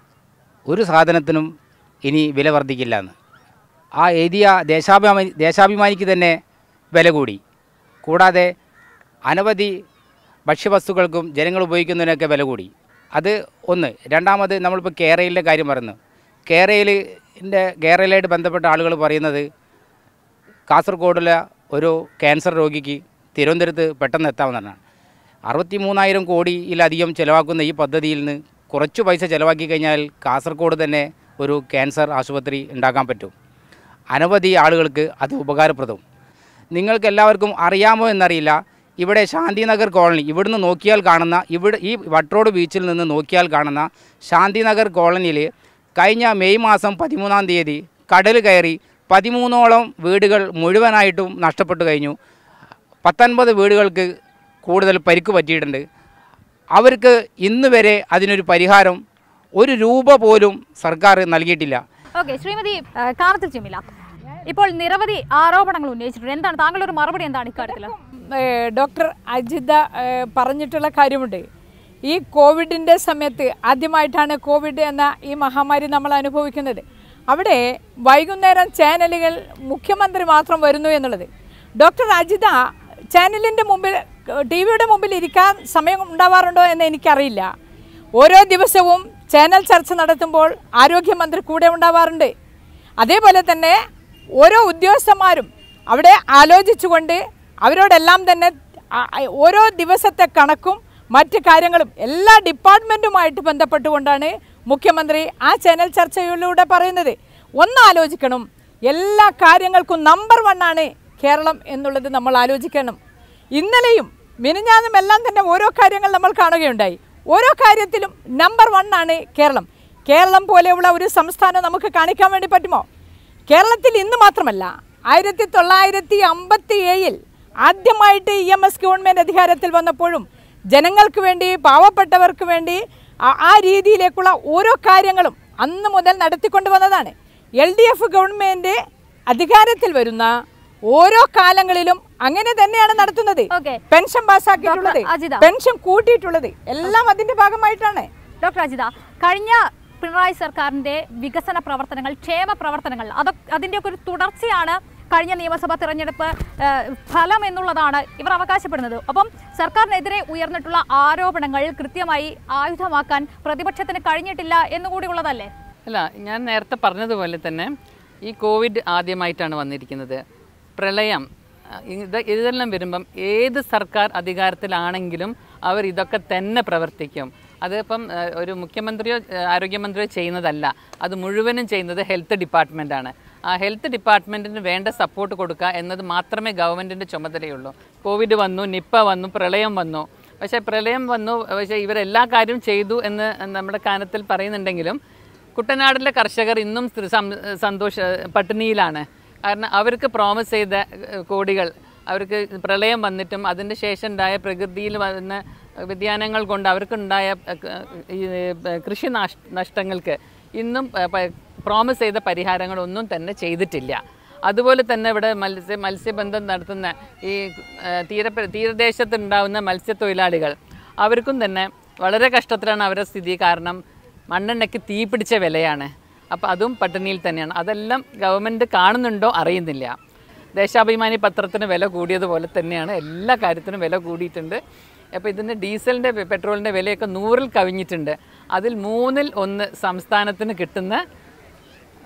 ഒരു സാധനത്തിനും ഇനി വില വർദ്ധിക്കില്ല എന്ന് ആ എഴുതിയ ദേശാഭിമാനി ദേശാഭിമാനിക്ക് തന്നെ വില കൂടി കൂടാതെ അനവധി ഭക്ഷ്യവസ്തുക്കൾക്കും ജനങ്ങൾ ഉപയോഗിക്കുന്നതിനൊക്കെ വില കൂടി അത് ഒന്ന് രണ്ടാമത് നമ്മളിപ്പോൾ കേരളയിലെ കാര്യം പറഞ്ഞു കേരളയിൻ്റെ കേരളയിലായിട്ട് ബന്ധപ്പെട്ട ആളുകൾ പറയുന്നത് കാസർഗോഡിലെ ഒരു ക്യാൻസർ രോഗിക്ക് തിരുവനന്തപുരത്ത് പെട്ടെന്ന് എത്താമെന്നാണ് അറുപത്തി മൂന്നായിരം കോടിയിലധികം ചിലവാക്കുന്ന ഈ പദ്ധതിയിൽ നിന്ന് കുറച്ച് പൈസ ചിലവാക്കി കഴിഞ്ഞാൽ കാസർഗോഡ് തന്നെ ഒരു ക്യാൻസർ ആശുപത്രി ഉണ്ടാക്കാൻ പറ്റും അനവധി ആളുകൾക്ക് അത് ഉപകാരപ്രദവും നിങ്ങൾക്ക് എല്ലാവർക്കും അറിയാമോ എന്നറിയില്ല ഇവിടെ ശാന്തിനഗർ കോളനി ഇവിടുന്ന് നോക്കിയാൽ കാണുന്ന ഇവിടെ ഈ വട്രോഡ് ബീച്ചിൽ നിന്ന് നോക്കിയാൽ കാണുന്ന ശാന്തിനഗർ കോളനിയിൽ കഴിഞ്ഞ മെയ് മാസം പതിമൂന്നാം തീയതി കടൽ കയറി പതിമൂന്നോളം വീടുകൾ മുഴുവനായിട്ടും നഷ്ടപ്പെട്ടു കഴിഞ്ഞു പത്തൊൻപത് വീടുകൾക്ക് കൂടുതൽ പരിക്ക് പറ്റിയിട്ടുണ്ട് അവർക്ക് ഇന്ന് വരെ അതിനൊരു പരിഹാരം ഒരു രൂപ പോലും സർക്കാർ നൽകിയിട്ടില്ല ഓക്കെ ശ്രീമതി ആ, കാർത്തിൽ ചെമ്മില ഇപ്പോൾ നിരവധി ആരോപണങ്ങൾ ഉന്നയിച്ചിട്ടുണ്ട് എന്താണ് താങ്കളുടെ ഒരു മറുപടി എന്താണ് ഇക്കാര്യത്തിൽ ഏഹ് ഡോക്ടർ അജിത ഏഹ് പറഞ്ഞിട്ടുള്ള കാര്യമുണ്ട് ഈ കോവിഡിൻ്റെ സമയത്ത് ആദ്യമായിട്ടാണ് കോവിഡ് എന്ന ഈ മഹാമാരി നമ്മൾ അനുഭവിക്കുന്നത് അവിടെ വൈകുന്നേരം ചാനലുകൾ മുഖ്യമന്ത്രി മാത്രം വരുന്നു എന്നുള്ളത് ഡോക്ടർ അജിത ചാനലിൻ്റെ മുമ്പിൽ ടി വിയുടെ മുമ്പിൽ ഇരിക്കാൻ സമയം ഉണ്ടാവാറുണ്ടോ എന്ന് എനിക്കറിയില്ല ഓരോ ദിവസവും ചാനൽ ചർച്ച നടത്തുമ്പോൾ ആരോഗ്യമന്ത്രി കൂടെ ഉണ്ടാവാറുണ്ട് അതേപോലെ തന്നെ ഓരോ ഉദ്യോഗസ്ഥന്മാരും അവിടെ ആലോചിച്ചുകൊണ്ട് അവരോടെല്ലാം തന്നെ ആ- ആ- ഓരോ ദിവസത്തെ കണക്കും മറ്റ് കാര്യങ്ങളും എല്ലാ ഡിപ്പാർട്ട്മെൻറ്റുമായിട്ട് ബന്ധപ്പെട്ടുകൊണ്ടാണ് മുഖ്യമന്ത്രി ആ ചാനൽ ചർച്ചയിലൂടെ പറയുന്നത് ഒന്ന് ആലോചിക്കണം എല്ലാ കാര്യങ്ങൾക്കും നമ്പർ വണ്ണാണ് കേരളം എന്നുള്ളത് നമ്മൾ ആലോചിക്കണം ഇന്നലെയും മിനിഞ്ഞാന്നും എല്ലാം തന്നെ ഓരോ കാര്യങ്ങൾ നമ്മൾ കാണുകയുണ്ടായി ഓരോ കാര്യത്തിലും നമ്പർ വൺ ആണ് കേരളം കേരളം പോലെയുള്ള ഒരു സംസ്ഥാനം നമുക്ക് കാണിക്കാൻ വേണ്ടി പറ്റുമോ കേരളത്തിൽ ഇന്ന് മാത്രമല്ല ആയിരത്തി തൊള്ളായിരത്തി അമ്പത്തി ഏഴിൽ ആദ്യമായിട്ട് ഇ എം എസ് ഗവൺമെൻറ് അധികാരത്തിൽ വന്നപ്പോഴും ജനങ്ങൾക്ക് വേണ്ടി പാവപ്പെട്ടവർക്ക് വേണ്ടി ആ- ആ രീതിയിലേക്കുള്ള ഓരോ കാര്യങ്ങളും അന്ന് മുതൽ നടത്തിക്കൊണ്ട് വന്നതാണ് എൽ ഡി എഫ് ഗവൺമെൻറ് അധികാരത്തിൽ വരുന്ന ഓരോ കാലങ്ങളിലും അങ്ങനെ തന്നെയാണ് നടത്തുന്നത് Okay. പെൻഷൻ പാസ്സാക്കിയിട്ടുള്ളത് ഡോക്ടർ അജിത. പെൻഷൻ കൂട്ടിയിട്ടുള്ളത് എല്ലാം അതിന്റെ ഭാഗമായിട്ടാണ് ഡോക്ടർ അജിത കഴിഞ്ഞ പിണറായി സർക്കാരിന്റെ വികസന പ്രവർത്തനങ്ങൾ ക്ഷേമ പ്രവർത്തനങ്ങൾ അതൊക്കെ അതിൻ്റെയൊക്കെ ഒരു തുടർച്ചയാണ് കഴിഞ്ഞ നിയമസഭാ തിരഞ്ഞെടുപ്പ് ഏഹ്, ഫലം എന്നുള്ളതാണ് ഇവർ അവകാശപ്പെടുന്നത് അപ്പം സർക്കാരിനെതിരെ ഉയർന്നിട്ടുള്ള ആരോപണങ്ങൾ കൃത്യമായി ആയുധമാക്കാൻ പ്രതിപക്ഷത്തിന് കഴിഞ്ഞിട്ടില്ല എന്നുകൂടിയുള്ളതല്ലേ അല്ല ഞാൻ നേരത്തെ പറഞ്ഞതുപോലെ തന്നെ ഈ കോവിഡ് ആദ്യമായിട്ടാണ് വന്നിരിക്കുന്നത് പ്രളയം അഹ് ഇത് ഇതെല്ലാം വരുമ്പം ഏത് സർക്കാർ അധികാരത്തിലാണെങ്കിലും അവർ ഇതൊക്കെ തന്നെ പ്രവർത്തിക്കും അതിപ്പം അഹ് ഒരു മുഖ്യമന്ത്രിയോ അഹ് ആരോഗ്യമന്ത്രിയോ ചെയ്യുന്നതല്ല അത് മുഴുവനും ചെയ്യുന്നത് ഹെൽത്ത് ഡിപ്പാർട്ട്മെൻറ്റാണ് ആ ഹെൽത്ത് ഡിപ്പാർട്ട്മെൻറ്റിന് വേണ്ട സപ്പോർട്ട് കൊടുക്കുക എന്നത് മാത്രമേ ഗവൺമെൻറ്റിൻ്റെ ചുമതലയുള്ളൂ കോവിഡ് വന്നു നിപ്പ വന്നു പ്രളയം വന്നു പക്ഷേ പ്രളയം വന്നു പക്ഷേ ഇവരെല്ലാ കാര്യവും ചെയ്തു എന്ന് നമ്മുടെ കാനത്തിൽ പറയുന്നുണ്ടെങ്കിലും കുട്ടനാടിലെ കർഷകർ ഇന്നും സ്ഥി- സം- സന്തോഷ പട്ടിണിയിലാണ് കാരണം അവർക്ക് പ്രോമിസ് ചെയ്ത ഏഹ്, കോടികൾ അവർക്ക് പ്രളയം വന്നിട്ടും അതിന് ശേഷം ഉണ്ടായ പ്രകൃതിയിൽ വന്ന വ്യതിയാനങ്ങൾ കൊണ്ട് അവർക്കുണ്ടായ ഏഹ്, ഈ ഏഹ്, കൃഷി നാശ നഷ്ടങ്ങൾക്ക് ഇന്നും പ്രോമിസ് ചെയ്ത പരിഹാരങ്ങളൊന്നും തന്നെ ചെയ്തിട്ടില്ല അതുപോലെ തന്നെ ഇവിടെ മത്സ്യ മത്സ്യബന്ധം നടത്തുന്ന ഈ ഏഹ്, തീര തീരദേശത്തുണ്ടാവുന്ന മത്സ്യത്തൊഴിലാളികൾ അവർക്കും തന്നെ വളരെ കഷ്ടത്തിലാണ് അവരുടെ സ്ഥിതി കാരണം മണ്ണെണ്ണയ്ക്ക് തീ പിടിച്ച വിലയാണ് അപ്പോൾ അതും പട്ടിണിയിൽ തന്നെയാണ് അതെല്ലാം ഗവൺമെൻറ് കാണുന്നുണ്ടോ അറിയുന്നില്ല ദേശാഭിമാനി പത്രത്തിന് വില കൂടിയതുപോലെ തന്നെയാണ് എല്ലാ കാര്യത്തിനും വില കൂടിയിട്ടുണ്ട് അപ്പോൾ ഇതിൻ്റെ ഡീസലിൻ്റെ പെട്രോളിൻ്റെ വിലയൊക്കെ നൂറിൽ കവിഞ്ഞിട്ടുണ്ട് അതിൽ മൂന്നിൽ ഒന്ന് സംസ്ഥാനത്തിന് കിട്ടുന്ന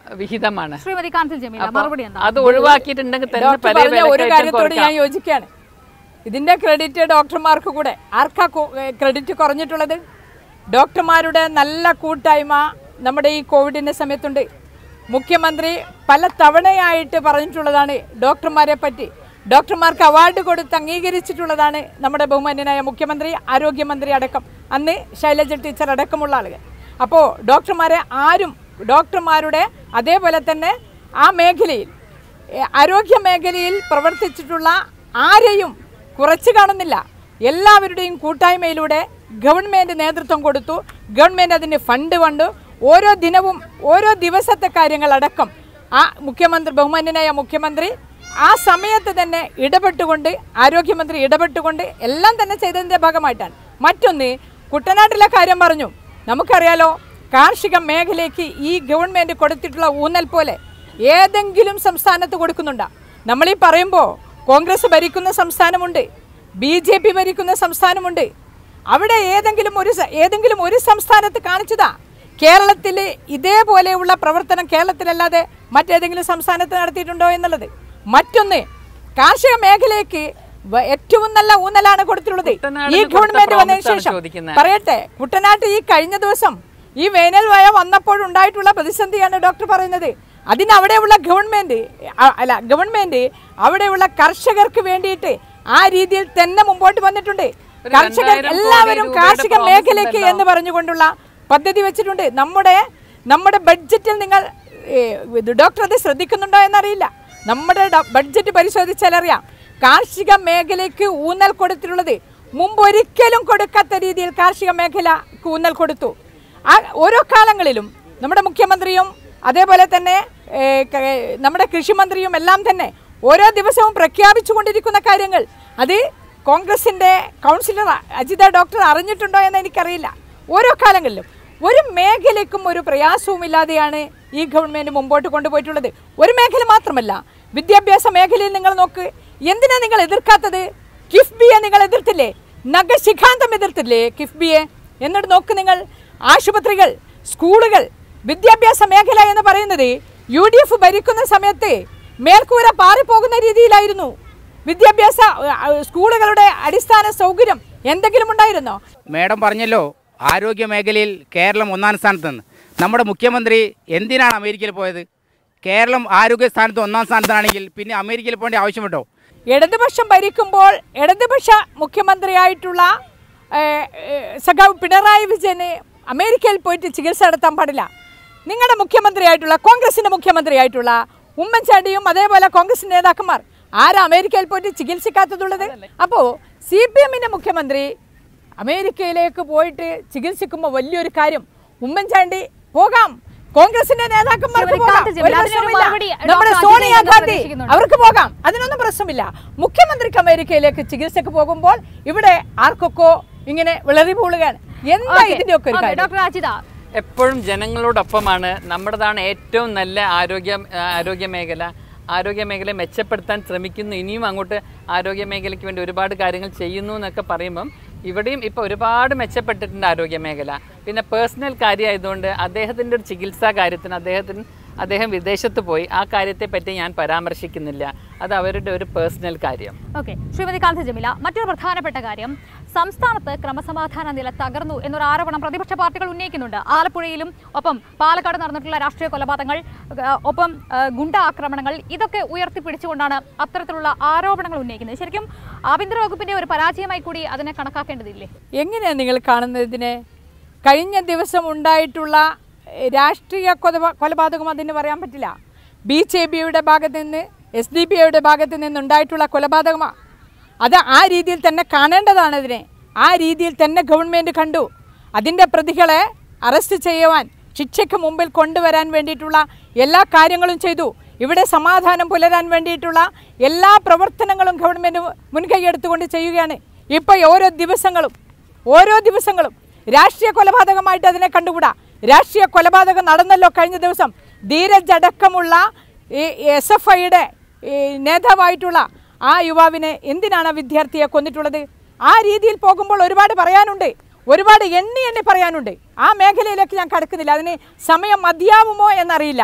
വിഹിതമാണ് ശ്രീമതി കാന്തിൽ ജമീല അപ്പൊ മറുപടി എന്താ അത് ഒഴിവാക്കിയിട്ടുണ്ടെങ്കിൽ തന്നെ ഡോക്ടർ പല പറഞ്ഞ ഒരു വിലക്കയറ്റം കാര്യത്തോട് ഞാൻ കുറയ്ക്കാം. യോജിക്കുകയാണ് ഇതിന്റെ ക്രെഡിറ്റ് ഡോക്ടർമാർക്ക് കൂടെ ആർക്കാ ക്രെഡിറ്റ് കുറഞ്ഞിട്ടുള്ളത് ഡോക്ടർമാരുടെ നല്ല കൂട്ടായ്മ നമ്മുടെ ഈ കോവിഡിന്റെ സമയത്തുണ്ട് മുഖ്യമന്ത്രി പല തവണയായിട്ട് പറഞ്ഞിട്ടുള്ളതാണ് ഡോക്ടർമാരെ പറ്റി ഡോക്ടർമാർക്ക് അവാർഡ് കൊടുത്ത് അംഗീകരിച്ചിട്ടുള്ളതാണ് നമ്മുടെ ബഹുമാന്യനായ മുഖ്യമന്ത്രി ആരോഗ്യമന്ത്രി അടക്കം അന്ന് ശൈലജ ടീച്ചർ അടക്കമുള്ള ആളുകൾ അപ്പോൾ ഡോക്ടർമാരെ ആരും ഡോക്ടർമാരുടെ അതേപോലെ തന്നെ ആ മേഖലയിൽ ഏ, ആരോഗ്യ മേഖലയിൽ പ്രവർത്തിച്ചിട്ടുള്ള ആരെയും കുറച്ച് കാണുന്നില്ല എല്ലാവരുടെയും കൂട്ടായ്മയിലൂടെ ഗവൺമെൻറ് നേതൃത്വം കൊടുത്തു ഗവൺമെൻറ് അതിന് ഫണ്ട് കണ്ടു ഓരോ ദിനവും ഓരോ ദിവസത്തെ കാര്യങ്ങളടക്കം ആ മുഖ്യമന്ത്രി ബഹുമാന്യനായ മുഖ്യമന്ത്രി ആ സമയത്ത് തന്നെ ഇടപെട്ടുകൊണ്ട് ആരോഗ്യമന്ത്രി ഇടപെട്ടുകൊണ്ട് എല്ലാം തന്നെ ചെയ്തതിൻ്റെ ഭാഗമായിട്ടാണ് മറ്റൊന്ന് കുട്ടനാട്ടിലെ കാര്യം പറഞ്ഞു നമുക്കറിയാലോ കാർഷിക മേഖലയ്ക്ക് ഈ ഗവൺമെൻറ് കൊടുത്തിട്ടുള്ള ഊന്നൽ പോലെ ഏതെങ്കിലും സംസ്ഥാനത്ത് കൊടുക്കുന്നുണ്ടോ നമ്മളീ പറയുമ്പോൾ കോൺഗ്രസ് ഭരിക്കുന്ന സംസ്ഥാനമുണ്ട് ബി ജെ പി ഭരിക്കുന്ന സംസ്ഥാനമുണ്ട് അവിടെ ഏതെങ്കിലും ഒരു സ- ഏതെങ്കിലും ഒരു സംസ്ഥാനത്ത് കാണിച്ചതാ കേരളത്തിൽ ഇതേപോലെയുള്ള പ്രവർത്തനം കേരളത്തിലല്ലാതെ മറ്റേതെങ്കിലും സംസ്ഥാനത്ത് നടത്തിയിട്ടുണ്ടോ എന്നുള്ളത് മറ്റൊന്ന് കാർഷിക മേഖലയ്ക്ക് വ- ഏറ്റവും നല്ല ഊന്നലാണ് കൊടുത്തിട്ടുള്ളത് ഈ കുട്ടനാടിന് കൊടുത്ത ഗവൺമെന്റ് വന്നതിന് promise ആണ് ശേഷം ചോദിക്കുന്നത്. പറയട്ടെ കുട്ടനാട്ട് ഈ കഴിഞ്ഞ ദിവസം ഈ വേനൽ മഴ വന്നപ്പോഴുണ്ടായിട്ടുള്ള പ്രതിസന്ധിയാണ് ഡോക്ടർ പറയുന്നത് അതിന് അവിടെയുള്ള ഗവൺമെന്റ് അ- അല്ല ഗവൺമെന്റ് അവിടെയുള്ള കർഷകർക്ക് വേണ്ടിയിട്ട് ആ രീതിയിൽ തന്നെ മുമ്പോട്ട് വന്നിട്ടുണ്ട് ഒരു കർഷകർ രണ്ടായിരം കോടി എല്ലാവരും രൂപയുടെ കാർഷിക promise മേഖലയ്ക്ക് ഉണ്ടല്ലോ. എന്ന് പറഞ്ഞുകൊണ്ടുള്ള പദ്ധതി വെച്ചിട്ടുണ്ട് നമ്മുടെ നമ്മുടെ ബഡ്ജറ്റിൽ നിങ്ങൾ ഏ, ഇത് ഡോക്ടർ അത് ശ്രദ്ധിക്കുന്നുണ്ടോ എന്നറിയില്ല നമ്മുടെ ഡ- ബഡ്ജറ്റ് പരിശോധിച്ചാൽ അറിയാം കാർഷിക മേഖലയ്ക്ക് ഊന്നൽ കൊടുത്തിട്ടുള്ളത് മുമ്പ് ഒരിക്കലും കൊടുക്കാത്ത രീതിയിൽ കാർഷിക മേഖലക്ക് ഊന്നൽ കൊടുത്തു ആ ഓരോ കാലങ്ങളിലും നമ്മുടെ മുഖ്യമന്ത്രിയും അതേപോലെ തന്നെ ഏ, ക- നമ്മുടെ കൃഷിമന്ത്രിയും എല്ലാം തന്നെ ഓരോ ദിവസവും പ്രഖ്യാപിച്ചുകൊണ്ടിരിക്കുന്ന കാര്യങ്ങൾ അത് കോൺഗ്രസിന്റെ കൗൺസിലർ അജിത ഡോക്ടർ അറിഞ്ഞിട്ടുണ്ടോ എന്ന് എനിക്കറിയില്ല ഓരോ കാലങ്ങളിലും ഒരു മേഖലയ്ക്കും ഒരു പ്രയാസവും ഇല്ലാതെയാണ് ഈ ഗവൺമെന്റ് മുമ്പോട്ട് കൊണ്ടുപോയിട്ടുള്ളത് ഒരു മേഖല മാത്രമല്ല വിദ്യാഭ്യാസ മേഖലയിൽ നിങ്ങൾ നോക്ക് എന്തിനാ നിങ്ങൾ എതിർക്കാത്തത് കിഫ്ബിയെ നിങ്ങൾ എതിർത്തില്ലേ നഖശിഖാന്തം എതിർത്തില്ലേ കിഫ്ബിയെ എന്നിട്ട് നോക്ക് നിങ്ങൾ ആശുപത്രികൾ സ്കൂളുകൾ വിദ്യാഭ്യാസ മേഖല എന്ന് പറയുന്നത് യു ഡി എഫ് ഭരിക്കുന്ന സമയത്ത് മേൽക്കൂര പാറിപ്പോകുന്ന രീതിയിലായിരുന്നു വിദ്യാഭ്യാസ അഹ്, സ്കൂളുകളുടെ അടിസ്ഥാന സൗകര്യം എന്തെങ്കിലും ഉണ്ടായിരുന്നോ മേഡം പറഞ്ഞല്ലോ ആരോഗ്യ മേഖലയിൽ കേരളം ഒന്നാം സ്ഥാനത്ത് നിന്ന് നമ്മുടെ മുഖ്യമന്ത്രി എന്തിനാണ് അമേരിക്കയിൽ പോയത് കേരളം ആരോഗ്യ സ്ഥാനത്ത് ഒന്നാം സ്ഥാനത്താണെങ്കിൽ പിന്നെ അമേരിക്കയിൽ പോകേണ്ട ആവശ്യമുണ്ടോ ഇടതുപക്ഷം ഭരിക്കുമ്പോൾ ഇടതുപക്ഷ മുഖ്യമന്ത്രിയായിട്ടുള്ള ഏഹ്, ഏഹ്, സഖാവ് പിണറായി വിജയന് അമേരിക്കയിൽ പോയിട്ട് ചികിത്സ നടത്താൻ പാടില്ല നിങ്ങളുടെ മുഖ്യമന്ത്രിയായിട്ടുള്ള കോൺഗ്രസിന്റെ മുഖ്യമന്ത്രിയായിട്ടുള്ള ഉമ്മൻചാണ്ടിയും അതേപോലെ കോൺഗ്രസ് നേതാക്കന്മാർ ആരാ അമേരിക്കയിൽ പോയിട്ട് ചികിത്സിക്കാത്തതുള്ളത് അപ്പോൾ സി പി എമ്മിന്റെ മുഖ്യമന്ത്രി അമേരിക്കയിലേക്ക് പോയിട്ട് ചികിത്സിക്കുമ്പോൾ വലിയൊരു കാര്യം ഉമ്മൻചാണ്ടി പോകാം കോൺഗ്രസിന്റെ നേതാക്കന്മാർക്ക് ശ്രീമതി പോകാം കാർത്തി ഒരു ജമീല, അതിനൊരു പ്രശ്നവുമില്ല. മറുപടി നമ്മുടെ ഡോക്ടർ സോണിയാ അജിത ഗാന്ധി പ്രതീക്ഷിക്കുന്നുണ്ട്. അവർക്ക് പോകാം അതിനൊന്നും പ്രശ്നമില്ല മുഖ്യമന്ത്രിക്ക് അമേരിക്കയിലേക്ക് ചികിത്സക്ക് പോകുമ്പോൾ ഇവിടെ ആർക്കൊക്കെ ഇങ്ങനെ വിളറി പോളുകയാണ് എന്താ ഓക്കേ, ഇതിന്റെ ഒക്കെ ഒരു ഓക്കേ, കാര്യം ഡോക്ടർ അജിത എപ്പോഴും ജനങ്ങളോടൊപ്പമാണ് നമ്മുടേതാണ് ഏറ്റവും നല്ല ആരോഗ്യ ആരോഗ്യ മേഖല ആരോഗ്യ മേഖല മെച്ചപ്പെടുത്താൻ ശ്രമിക്കുന്നു ഇനിയും അങ്ങോട്ട് ആരോഗ്യ മേഖലയ്ക്ക് വേണ്ടി ഒരുപാട് കാര്യങ്ങൾ ചെയ്യുന്നു എന്നൊക്കെ പറയുമ്പം ഇവിടെയും ഇപ്പോൾ ഒരുപാട് മെച്ചപ്പെട്ടിട്ടുണ്ട് ആരോഗ്യ മേഖല പിന്നെ പേഴ്സണൽ കാര്യമായതുകൊണ്ട് അദ്ദേഹത്തിൻ്റെ ഒരു ചികിത്സാ കാര്യത്തിന് അദ്ദേഹത്തിന് അദ്ദേഹം വിദേശത്ത് പോയി ആ കാര്യത്തെ പറ്റി ഞാൻ പരാമർശിക്കുന്നില്ല അത് അവരുടെ ഒരു പേഴ്സണൽ കാര്യം ഓക്കെ ശ്രീമതി കാന്തി ജമീല മറ്റൊരു പ്രധാനപ്പെട്ട കാര്യം സംസ്ഥാനത്ത് ക്രമസമാധാന നില തകർന്നു എന്നൊരു ആരോപണം പ്രതിപക്ഷ പാർട്ടികൾ ഉന്നയിക്കുന്നുണ്ട് ആലപ്പുഴയിലും ഒപ്പം പാലക്കാട് നടന്നിട്ടുള്ള രാഷ്ട്രീയ കൊലപാതകങ്ങൾ ആ, ഒപ്പം ആ, ഗുണ്ട ആക്രമണങ്ങൾ ഇതൊക്കെ ഉയർത്തിപ്പിടിച്ചുകൊണ്ടാണ് അത്തരത്തിലുള്ള ആരോപണങ്ങൾ ഉന്നയിക്കുന്നത് ശരിക്കും ആഭ്യന്തര വകുപ്പിന്റെ ഒരു പരാജയമായി കൂടി അതിനെ കണക്കാക്കേണ്ടതില്ലേ എങ്ങനെയാണ് നിങ്ങൾ കാണുന്നത് ഇതിനെ കഴിഞ്ഞ ദിവസം ഉണ്ടായിട്ടുള്ള ഏഹ്, രാഷ്ട്രീയ കൊലപാ കൊലപാതകം അതിന് പറയാൻ പറ്റില്ല ബി ജെ പിയുടെ ഭാഗത്ത് നിന്ന് എസ് ഡി പി ഐയുടെ ഭാഗത്ത് നിന്നുണ്ടായിട്ടുള്ള കൊലപാതകമാണ് അത് ആ രീതിയിൽ തന്നെ കാണേണ്ടതാണ് ഇതിനെ ആ രീതിയിൽ തന്നെ ഗവൺമെൻറ് കണ്ടു അതിൻ്റെ പ്രതികളെ അറസ്റ്റ് ചെയ്യുവാൻ ശിക്ഷയ്ക്ക് മുമ്പിൽ കൊണ്ടുവരാൻ വേണ്ടിയിട്ടുള്ള എല്ലാ കാര്യങ്ങളും ചെയ്തു ഇവിടെ സമാധാനം പുലരാൻ വേണ്ടിയിട്ടുള്ള എല്ലാ പ്രവർത്തനങ്ങളും ഗവൺമെൻറ് മുൻകൈ എടുത്തുകൊണ്ട് ചെയ്യുകയാണ് ഇപ്പോൾ ഓരോ ദിവസങ്ങളും ഓരോ ദിവസങ്ങളും രാഷ്ട്രീയ കൊലപാതകമായിട്ട് അതിനെ കണ്ടുകൂടാ രാഷ്ട്രീയ കൊലപാതകം നടന്നല്ലോ കഴിഞ്ഞ ദിവസം ധീരജ് അടക്കമുള്ള ഈ എസ് എഫ് ഐയുടെ നേതാവായിട്ടുള്ള ആ യുവാവിനെ എന്തിനാണ് ആ വിദ്യാർത്ഥിയെ കൊന്നിട്ടുള്ളത് ആ രീതിയിൽ പോകുമ്പോൾ ഒരുപാട് പറയാനുണ്ട് ഒരുപാട് എണ്ണി എണ്ണി പറയാനുണ്ട് ആ മേഖലയിലേക്ക് ഞാൻ കടക്കുന്നില്ല അതിന് സമയം മതിയാവുമോ എന്നറിയില്ല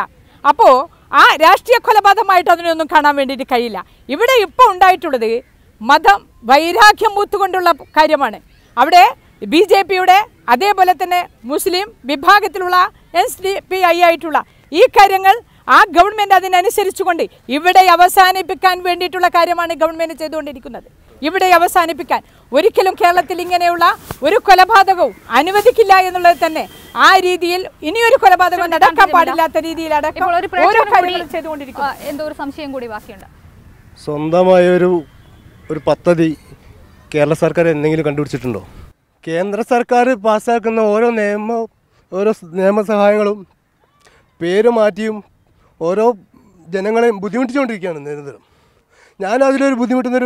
അപ്പോൾ ആ രാഷ്ട്രീയ കൊലപാതകമായിട്ട് അതിനൊന്നും കാണാൻ വേണ്ടിയിട്ട് കഴിയില്ല ഇവിടെ ഇപ്പോൾ ഉണ്ടായിട്ടുള്ളത് മതം വൈരാഗ്യം മൂത്തുകൊണ്ടുള്ള കാര്യമാണ് അവിടെ ബി ജെ പിയുടെ അതേപോലെ തന്നെ മുസ്ലിം വിഭാഗത്തിലുള്ള എസ് ഡി പി ഐ ആയിട്ടുള്ള ഈ കാര്യങ്ങൾ ആ ഗവൺമെൻറ് അതിനനുസരിച്ചുകൊണ്ട് ഇവിടെ അവസാനിപ്പിക്കാൻ വേണ്ടിയിട്ടുള്ള കാര്യമാണ് ഗവൺമെൻറ് ചെയ്തുകൊണ്ടിരിക്കുന്നത് ഇവിടെ അവസാനിപ്പിക്കാൻ ഒരിക്കലും കേരളത്തിൽ ഇങ്ങനെയുള്ള ഒരു കൊലപാതകവും അനുവദിക്കില്ല എന്നുള്ളത് തന്നെ ആ രീതിയിൽ ഇനിയൊരു കൊലപാതകം നടക്കാൻ പാടില്ലാത്ത രീതിയിൽ അടക്കം ഇപ്പോൾ ഒരു ഓരോ പ്രേക്ഷകൻ കാര്യങ്ങളും കൂടി, ചെയ്തുകൊണ്ടിരിക്കുന്നു ആ, എന്തോ ഒരു സംശയം കൂടി ബാക്കിയുണ്ട് സ്വന്തമായ ഒരു ഒരു പദ്ധതി കേരള സർക്കാർ എന്തെങ്കിലും കണ്ടുപിടിച്ചിട്ടുണ്ടോ കേന്ദ്ര സർക്കാർ പാസ്സാക്കുന്ന ഓരോ നിയമ ഓരോ സ് നിയമസഹായങ്ങളും പേര് മാറ്റിയും ഓരോ ജനങ്ങളെയും ബുദ്ധിമുട്ടിച്ചുകൊണ്ടിരിക്കുകയാണ് നിരന്തരം ഞാൻ അതിലൊരു ബുദ്ധിമുട്ടുന്നൊരു